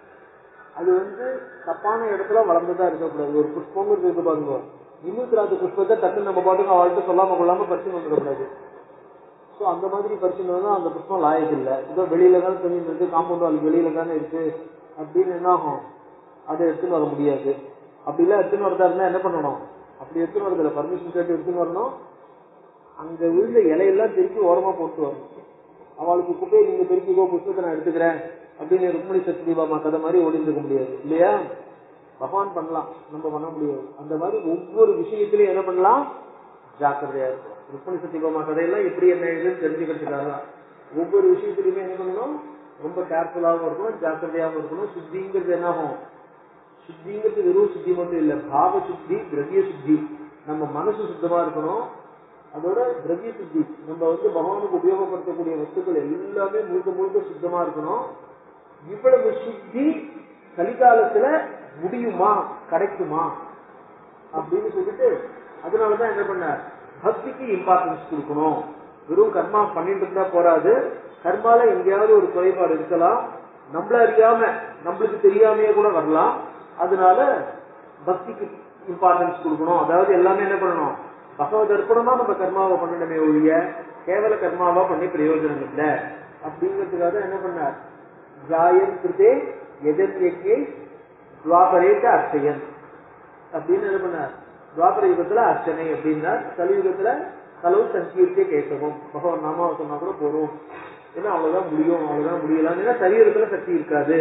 அது வந்து தப்பான இடத்துல வளர்ந்துதான் இருக்கக்கூடாது ஒரு புஷ்பங்கிறது இருக்கு பாருங்க இன்னும் அந்த புஷ்பத்தை டக்குன்னு நம்ம பாட்டுக்கு அவள்கிட்ட சொல்லாம கொள்ளாம பறிச்சு வந்துடக்கூடாது ஸோ அந்த மாதிரி பறிச்சு தான் அந்த புஷ்பம் லாயக்கு இல்லை இதோ வெளியில தான் தெரிஞ்சு இருக்கு காம்பவுண்ட் வால் வெளியில தானே இருக்கு அப்படின்னு என்ன ஆகும் அதை எடுத்துன்னு வர முடியாது அப்படிலாம் எடுத்துன்னு வரதா இருந்தா என்ன பண்ணணும் அப்படி எடுத்துன்னு வரதுல பர்மிஷன் கேட்டு எடுத்துன்னு வரணும் அங்க விழுந்த இலையெல்லாம் திருப்பி ஓரமா போட்டு வரணும் அவளுக்கு குப்பையை நீங்க பெருக்கிக்கோ புஷ்பத்தை நான் எடுத்துக்கிறேன் அப்படின்னு ருக்மணி சத்யபாமா கதை மாதிரி ஓடிந்துக்க முடியாது இல்லையா பகவான் பண்ணலாம் நம்ம பண்ண முடியாது அந்த மாதிரி ஒவ்வொரு விஷயத்திலையும் என்ன பண்ணலாம் ஜாக்கிரதையா இருக்கும் ருக்மணி சத்யபாமா கதையெல்லாம் எப்படி என்ன இதுன்னு தெரிஞ்சுக்கிறதுக்காக ஒவ்வொரு விஷயத்திலுமே என்ன பண்ணணும் ரொம்ப கேர்ஃபுல்லாகவும் இருக்கணும் ஜாக்கிரதையாகவும் இருக்கணும் சுத்திங்கிறது என்ன ஆகும் சுத்திங்கிறது வெறும் சுத்தி மட்டும் இல்ல பாவ சுத்தி திரவிய சுத்தி நம்ம மனசு சுத்தமா இருக்கணும் அதோட திரவிய சுத்தி நம்ம வந்து பகவானுக்கு உபயோகப்படுத்தக்கூடிய வஸ்துக்கள் எல்லாமே முழுக்க முழுக்க சுத்தமா இருக்கணும் இவ்வளவு சுத்தி கலிகாலத்துல முடியுமா கிடைக்குமா அப்படின்னு சொல்லிட்டு அதனாலதான் என்ன பண்ணார் பக்திக்கு இம்பார்ட்டன்ஸ் கொடுக்கணும் வெறும் கர்மா பண்ணிட்டு இருந்தா போறாது கர்மால எங்கேயாவது ஒரு குறைபாடு இருக்கலாம் நம்மள அறியாம நம்மளுக்கு தெரியாமையே கூட வரலாம் அதனால பக்திக்கு இம்பார்ட்டன்ஸ் கொடுக்கணும் அதாவது எல்லாமே என்ன பண்ணணும் பகவத் அர்ப்பணமா நம்ம கர்மாவை பண்ணணுமே ஒழிய கேவல கர்மாவா பண்ணி பிரயோஜனம் இல்லை அப்படிங்கிறதுக்காக என்ன பண்ணார் ஜாயன் கிருதே எதன் யஜ்ஞை துவாபரேட்ட அர்ச்சயன் அப்படின்னு என்ன பண்ணார் துவாபர யுகத்துல அர்ச்சனை அப்படின்னா கலியுகத்துல கலவு சங்கீர்த்திய கேட்கவும் பகவான் நாமாவை சொன்னா கூட போறோம் ஏன்னா அவ்வளவுதான் முடியும் அவ்வளவுதான் முடியலாம் ஏன்னா சரீரத்துல சக்தி இருக்காது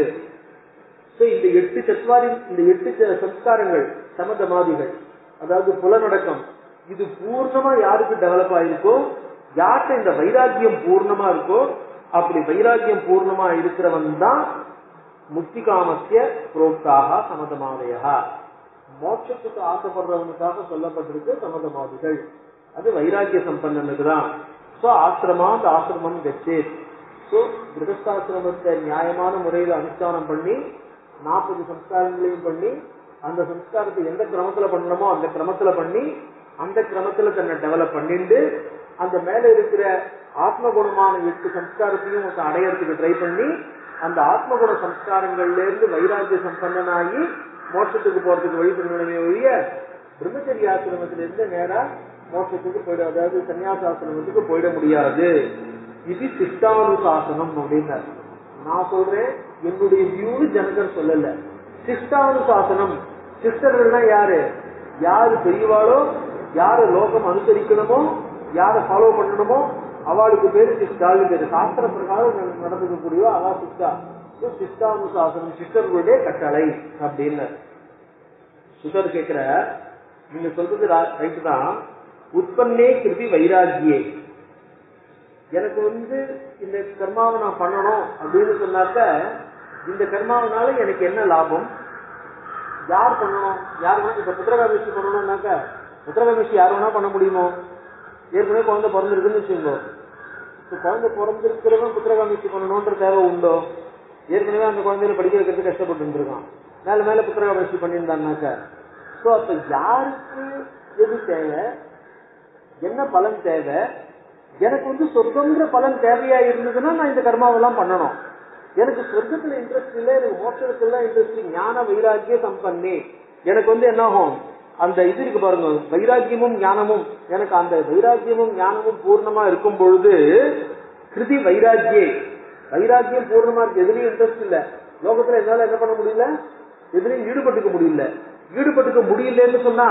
சோ இந்த எட்டு சத்வாரி இந்த எட்டு ச- சம்ஸ்காரங்கள் சமதமாதிகள் அதாவது புலநடக்கம் இது பூர்ணமா யாருக்கு டெவலப் ஆயிருக்கோ யார்கிட்ட இந்த வைராக்கியம் பூர்ணமா இருக்கோ அப்படி வைராக்கியம் பூர்ணமா இருக்கிறவன் தான் முக்தி காமசிய புரோக்தாக சமதமாதயா மோட்சத்துக்கு ஆசைப்படுறவனுக்காக சொல்லப்பட்டிருக்கு சமதமாதிகள் அது வைராக்கிய சம்பந்தனுக்கு தான் சோ ஆசிரமாத் ஆசிரமம் கச்சேத் சோ கிரகஸ்தாசிரமத்தை நியாயமான முறையில அனுஷ்டானம் பண்ணி நாற்பது சம்ஸ்காரங்களையும் பண்ணி அந்த சம்ஸ்காரத்தை எந்த கிரமத்துல பண்ணணுமோ அந்த கிரமத்துல பண்ணி அந்த கிரமத்துல தன்னை டெவலப் பண்ணிட்டு அந்த மேல இருக்கிற ஆத்மகுணமான எட்டு சம்ஸ்காரத்தையும் ஒருத்தன் அடையறதுக்கு ட்ரை பண்ணி அந்த ஆத்மகுண சம்ஸ்காரங்கள்ல இருந்து வைராக்கிய சம்பந்தனாகி மோட்சத்துக்கு போறதுக்கு வழி பண்ணணுமே ஒழிய பிரம்மச்சரிய ஆசிரமத்தில இருந்து நேரா மோட்சத்துக்கு போயிட அதாவது சன்னியாசாசிரமத்துக்கு போயிட முடியாது இது சிஷ்டானுசாசனம் அப்படின்னாரு நான் சொல்றேன் என்னுடைய வியூ ஜனகர் சொல்லல சிஷ்டானுசாசனம் சிஸ்டர்கள்னா யாரு யாரு பெரியவாளோ யாரு லோகம் அனுசரிக்கணுமோ யாரை ஃபாலோ பண்ணணுமோ அவளுக்கு பேரு சிஷ்டாவுக்கு பேரு சாஸ்திர பிரகாரம் நட- நடந்துக்கக்கூடியவோ அவா சிஷ்டா So, சிஷ்டானுசாசனம் சிஷ்டர்களுடைய கட்டளை அப்படின்னு சுகர் கேக்குற நீங்க சொல்றது ரைட்டு தான் உற்பன்னே கிருதி வைராகியே எனக்கு வந்து இந்த கர்மாவை நான் பண்ணணும் அப்படின்னு சொன்னாக்க இந்த கர்மாவனால எனக்கு என்ன லாபம் யார் பண்ணணும் யார் வேணும் இப்ப புத்திரகாதேசி பண்ணணும்னாக்க புத்திரகாமேஷி யார் வேணா பண்ண முடியுமோ ஏற்கனவே குழந்தை பிறந்திருக்குன்னு வச்சுக்கோங்க இப்போ குழந்தை பிறந்திருக்கிறவன் புத்திரகாமேஷி பண்ணணுன்ற தேவை உண்டோ ஏற்கனவே அந்த குழந்தையில படிக்க வைக்கிறதுக்கு கஷ்டப்பட்டு இருக்கான் மேல மேல புத்திரகாமேஷி பண்ணியிருந்தாங்கனாக்க ஸோ அப்ப யாருக்கு எது தேவை என்ன பலன் தேவை எனக்கு வந்து சொர்க்கம்ன்ற பலன் தேவையா இருந்ததுன்னா நான் இந்த கர்மாவெல்லாம் பண்ணணும் எனக்கு சொர்க்கத்துல இன்ட்ரெஸ்ட் இல்லை எனக்கு மோட்சத்துல இன்ட்ரெஸ்ட் ஞான வைராக்கிய சம்பன்னே எனக்கு வந்து என்ன ஆகும் அந்த இது இருக்கு பாருங்க வைராக்கியமும் ஞானமும் எனக்கு அந்த வைராக்கியமும் ஞானமும் பூர்ணமா இருக்கும் பொழுது கிருதி வைராக்கியே வைராக்கியம் பூர்ணமா இருக்கு எதுலயும் இன்ட்ரெஸ்ட் இல்ல லோகத்துல என்னால என்ன பண்ண முடியல எதுலயும் ஈடுபட்டுக்க முடியல ஈடுபட்டுக்க முடியலன்னு சொன்னா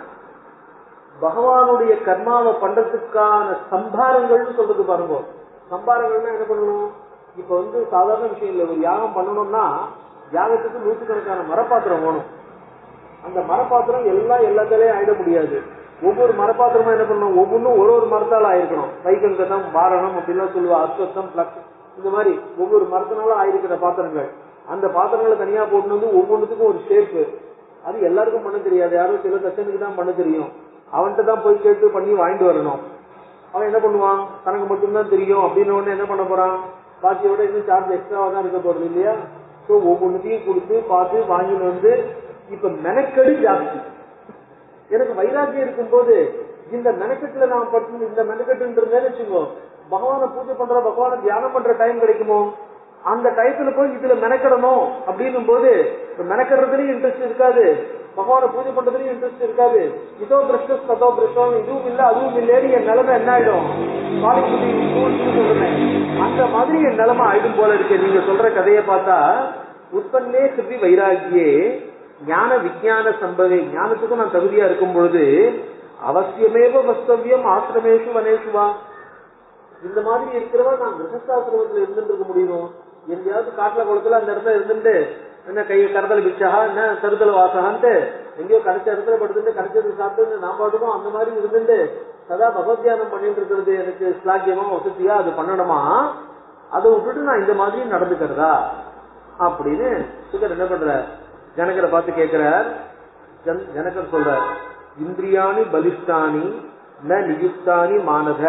பகவானுடைய கர்மாவை பண்றதுக்கான சம்பாரங்கள்னு சொல்றது பாருங்க சம்பாரங்கள்னா என்ன பண்ணணும் இப்ப வந்து சாதாரண விஷயம் இல்லை ஒரு யாகம் பண்ணணும்னா யாகத்துக்கு நூற்றுக்கணக்கான மரப்பாத்திரம் வேணும் அந்த மரப்பாத்திரம் எல்லாம் எல்லாத்தாலையும் ஆயிட முடியாது ஒவ்வொரு மரப்பாத்திரமும் என்ன பண்ணணும் ஒவ்வொன்றும் ஒரு ஒரு மரத்தால் ஆயிருக்கணும் வைகங்கதம் வாரணம் அப்படின்லாம் சொல்லுவா அஸ்வத்தம் பிளக் இந்த மாதிரி ஒவ்வொரு மரத்தினால ஆயிருக்கிற பாத்திரங்கள் அந்த பாத்திரங்களை தனியா போட்டு வந்து ஒவ்வொன்றுத்துக்கும் ஒரு ஷேப்பு அது எல்லாருக்கும் பண்ண தெரியாது யாரும் சில தச்சனுக்கு தான் பண்ண தெரியும் அவன்கிட்ட தான் போய் கேட்டு பண்ணி வாங்கிட்டு வரணும் அவன் என்ன பண்ணுவான் தனக்கு மட்டும்தான் தெரியும் அப்படின்னு உடனே என்ன பண்ண போறான் பாக்கியோட இன்னும் சார்ஜ் எக்ஸ்ட்ராவா தான் இருக்க போறது இல்லையா ஸோ ஒவ்வொன்றுத்தையும் கொடுத்து பார்த்து வாங்கிட்டு வந்து இப்ப மெனக்கெடு ஜாஸ்தி எனக்கு வைராக்கியம் இருக்கும்போது இந்த மெனக்கெட்டுல நான் பட்டு இந்த மெனக்கெட்டுன்றதுன்னு வச்சுக்கோ பகவானை பூஜை பண்ற பகவானை தியானம் பண்ற டைம் கிடைக்குமோ அந்த டயத்துல போய் இதுல மெனக்கிடணும் அப்படின்னும் போது இப்ப மெனக்கிடுறதுலயும் இன்ட்ரெஸ்ட் இருக்காது பகவானை பூஜை பண்றதுலயும் இன்ட்ரெஸ்ட் இருக்காது இதோ பிரஷ்டம் சதோ பிரஷ்டம் இதுவும் இல்ல அதுவும் இல்லைன்னு என் நிலைமை என்ன ஆயிடும் காலேஜ் சொல்றேன் அந்த மாதிரி என் நிலைமை ஆயிடும் போல இருக்கு நீங்க சொல்ற கதையை பார்த்தா உற்பன்னே சிற்பி வைராகியே ஞான விஜயான சம்பவே ஞானத்துக்கும் நான் தகுதியா இருக்கும் பொழுது அவசியமேவ வஸ்தவியம் ஆசிரமேஷு வனேஷுவா இந்த மாதிரி இருக்கிறவன் நான் கிரகஸ்தாசிரமத்துல இருந்துட்டு இருக்க முடியும் எங்கேயாவது காட்டுல குளத்துல அந்த இடத்துல இருந்துட்டு என்ன கை கரதல் பிச்சா என்ன தருதல் வாசகான்ட்டு எங்கேயோ கடைச்ச இடத்துல படுத்துட்டு கடைச்சது சாப்பிட்டு நான் பாட்டுக்கும் அந்த மாதிரி இருந்துட்டு சதா பகவத்யானம் பண்ணிட்டு இருக்கிறது எனக்கு ஸ்லாக்கியமா வசதியா அது பண்ணணுமா அதை விட்டுட்டு நான் இந்த மாதிரி நடந்துக்கிறதா அப்படின்னு சுகர் என்ன பண்ற ஜனகரை பார்த்து கேட்கிறார் ஜன் ஜனகர் சொல்றார் இந்திரியாணி பலிஷ்டானி ந நியுக்தானி மானத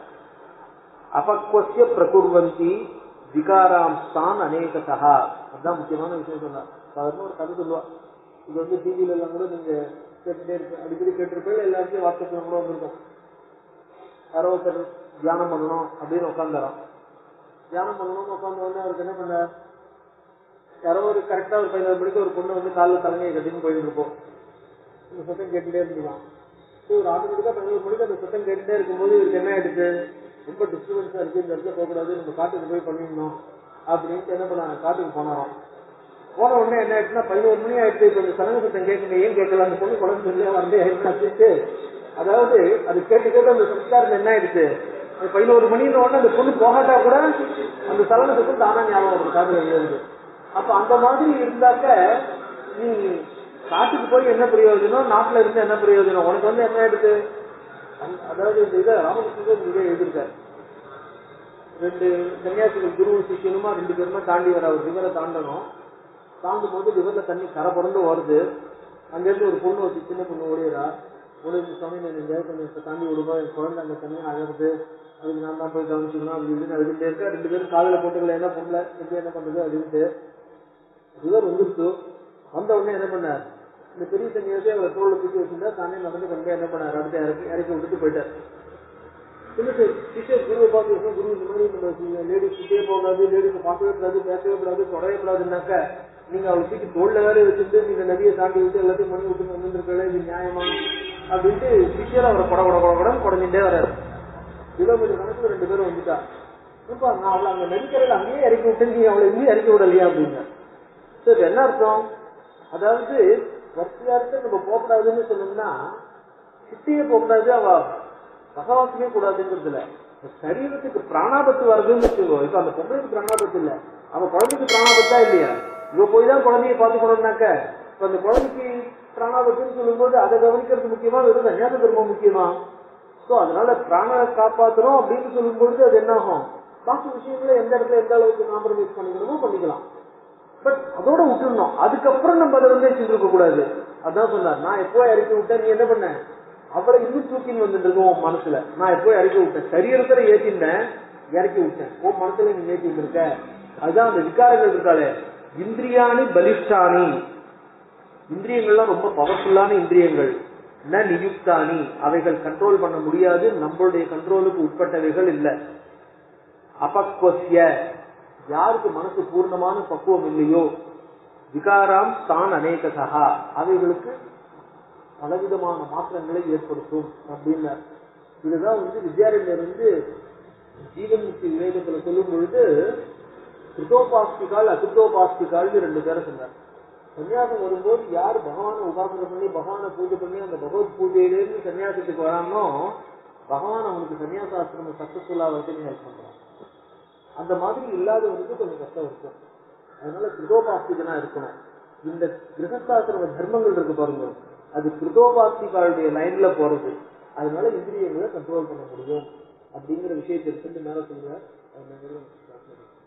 அபக்வசிய பிரகுர்வந்தி விகாராம் ஸ்தான் அநேகதா அதுதான் முக்கியமான விஷயம் சொன்னார் சாதாரண ஒரு கதை சொல்லுவா இது வந்து டிவில எல்லாம் கூட நீங்க கேட்டுட்டே இருக்க அடிக்கடி கேட்டிருப்பேன் எல்லாத்தையும் வாட்ஸ்அப்ல கூட வந்திருக்கும் யாரோ ஒருத்தர் தியானம் பண்ணணும் அப்படின்னு உட்காந்துறான் தியானம் பண்ணணும்னு உட்காந்து வந்து அவருக்கு என்ன பண்ண யாரோ ஒரு கரெக்டா ஒரு பதினோரு மணிக்கு ஒரு பொண்ணு வந்து காலைல தலைமையை கட்டின்னு போயிட்டு இருப்போம் இந்த சத்தம் கேட்டுட்டே இருந்துக்கலாம் ஒரு ஆட்டோமேட்டிக்கா பதினோரு மணிக்கு அந்த சத்தம் கேட்டுட்டே இருக்கும்போது இவருக்கு என்ன ஆயிடுச்சு ரொம்ப டிஸ்டர்பன்ஸா இருக்கு இந்த இடத்துல போகக்கூடாது நம்ம காட்டுக்கு போய் பண்ணிடணும் அப்படின்ட்டு என்ன பண்ணாங்க காட்டுக்கு போனாராம் போன உடனே என்ன ஆயிடுச்சுன்னா பதினோரு மணி ஆயிடுச்சு இப்ப இந்த சலங்க சத்தம் கேட்குங்க ஏன் கேட்கல அந்த பொண்ணு குழந்தை சொல்லி வரலே ஆயிடுச்சு அதாவது அது கேட்டு கேட்டு அந்த சம்ஸ்காரம் என்ன ஆயிடுச்சு அது பதினோரு மணின்ற உடனே அந்த பொண்ணு போகாட்டா கூட அந்த சலன சத்தம் தானா ஞாபகம் வருது காதுல ஏறுது அப்ப அந்த மாதிரி இருந்தாக்க நீ காட்டுக்கு போய் என்ன பிரயோஜனம் நாட்டுல இருந்து என்ன பிரயோஜனம் உனக்கு வந்து என்ன ஆயிடுச்சு அந்த- அதாவது இந்த இதை ராமகிருஷ்ணன் இதை எழுதியிருக்காரு ரெண்டு சன்னியாசிகள் குரு சிஷியனுமா ரெண்டு பேருமே தாண்டி வர ஒரு ரிவரை தாண்டணும் தாண்டும் போது ரிவர்ல தண்ணி கரை புரண்டு வருது அங்கிருந்து ஒரு பொண்ணு வச்சு சின்ன பொண்ணு ஓடிடுறா ஓடி சுவாமி நான் இந்த கொஞ்சம் இப்ப தாண்டி விடுவோம் என் குழந்தை அங்க தனியா அழகுது அதுக்கு நான் தான் போய் கவனிச்சுக்கணும் அப்படி இப்படின்னு அழுதுட்டே இருக்கா ரெண்டு பேரும் காலையில போட்டுக்கல என்ன பொண்ணல எப்படி என்ன பண்றது அப்படின்ட்டு ரிவர் வந்துருச்சு வந்த உடனே என்ன பண்ணார் இந்த பெரிய தண்ணியாச்சு அவரை தோல்ல தூக்கி வச்சிருந்தா தானே நடந்து கொண்டு போய் என்ன பண்ணார் அடுத்து இறக்கி இறக்கி விட்டுட்டு போயிட்டார் சொல்லிட்டு டீச்சர் குருவை பார்த்து என்ன குரு இந்த மாதிரி நம்ம லேடிஸ் கிட்டே போகாது லேடிஸ் பார்க்கவே கூடாது பேசவே கூடாது தொடவே கூடாதுன்னாக்க நீங்க அவளை தூக்கி தோல்ல வேற வச்சுட்டு நீங்க நதியை தாண்டி விட்டு எல்லாத்தையும் பண்ணி விட்டு வந்துருக்கல இது நியாயமா அப்படின்ட்டு டீச்சர் அவரை கொட கொட கொட கொட குடஞ்சுட்டே வர்றாரு கிலோமீட்டர் கணக்குல ரெண்டு பேரும் வந்துட்டா இப்ப நான் அவளை அங்க நதிக்கரையில் அங்கேயே இறக்கி விட்டு நீ அவளை இங்கேயே இறக்கி விடலையா அப்படின்னு சரி என்ன அர்த்தம் அதாவது வர்த்தியார்த்த நம்ம போகக்கூடாதுன்னு சொன்னோம்னா சிட்டியே போகக்கூடாது அவ சகவாசமே கூடாதுங்கிறதுல சரீரத்துக்கு பிராணாபத்து வருதுன்னு வச்சுக்கோ இப்ப அந்த பொம்பளைக்கு பிராணாபத்து இல்ல அவ குழந்தைக்கு பிராணாபத்தா இல்லையா இவ போய் தான் குழந்தைய பார்த்துக்கணும்னாக்க இப்ப அந்த குழந்தைக்கு பிராணாபத்துன்னு சொல்லும்போது அதை கவனிக்கிறது முக்கியமா வெறும் சன்னியாச தர்மம் முக்கியமா சோ அதனால பிராண காப்பாத்துறோம் அப்படின்னு சொல்லும்பொழுது அது என்ன ஆகும் பாக்கி விஷயங்களை எந்த இடத்துல எந்த அளவுக்கு காம்ப்ரமைஸ் பண்ணிக்கணுமோ பண்ணிக்கலாம் பட் அதோட விட்டுருணும் அதுக்கப்புறம் நம்ம அதை வந்து செஞ்சிருக்க கூடாது அதான் சொன்னார் நான் எப்போ இறக்கி விட்டேன் நீ என்ன பண்ண அவளை இன்னும் தூக்கின்னு வந்துட்டு இருக்கும் உன் மனசுல நான் எப்போ இறக்கி விட்டேன் சரீரத்துல ஏத்திருந்தேன் இறக்கி விட்டேன் உன் மனசுல நீ ஏத்தி இருக்க அதுதான் அந்த விகாரங்கள் இருக்காளே இந்திரியாணி பலிஷ்டானி இந்திரியங்கள்லாம் ரொம்ப பவர்ஃபுல்லான இந்திரியங்கள் ந நியுக்தானி அவைகள் கண்ட்ரோல் பண்ண முடியாது நம்மளுடைய கண்ட்ரோலுக்கு உட்பட்டவைகள் இல்லை அபக்வசிய யாருக்கு மனசு பூர்ணமான பக்குவம் இல்லையோ விகாராம் தான் அநேகசகா அவைகளுக்கு பலவிதமான மாற்றங்களை ஏற்படுத்தும் அப்படின்னு இதுதான் வந்து வித்யாரண்யர் வந்து ஜீவன் முக்தி விவேகத்துல சொல்லும் பொழுது கிருதோபாஸ்திகால் அகிருதோபாஸ்திகால்னு ரெண்டு பேரை சொன்னார் சன்னியாசம் வரும்போது யார் பகவானை உபாசனை பண்ணி பகவானை பூஜை பண்ணி அந்த பகவத் பூஜையிலேருந்து சன்னியாசத்துக்கு வரானோ பகவான் அவனுக்கு சன்னியாசாசிரமம் சக்சஸ்ஃபுல்லா வரைக்கும் ஹெல்ப் பண்றான் அந்த மாதிரி இல்லாதவனுக்கு கொஞ்சம் கஷ்டம் இருக்கும் அதனால கிருதோபாஸ்திகனா இருக்கணும் இந்த கிரகஸ்தாசிரம தர்மங்கள் இருக்கு பாருங்க அது கிருதோபாஸ்திகாளுடைய லைன்ல போறது அதனால இந்திரியங்களை கண்ட்ரோல் பண்ண முடியும் அப்படிங்கிற விஷயத்தை எடுத்துட்டு மேல சொல்றார் அது மேல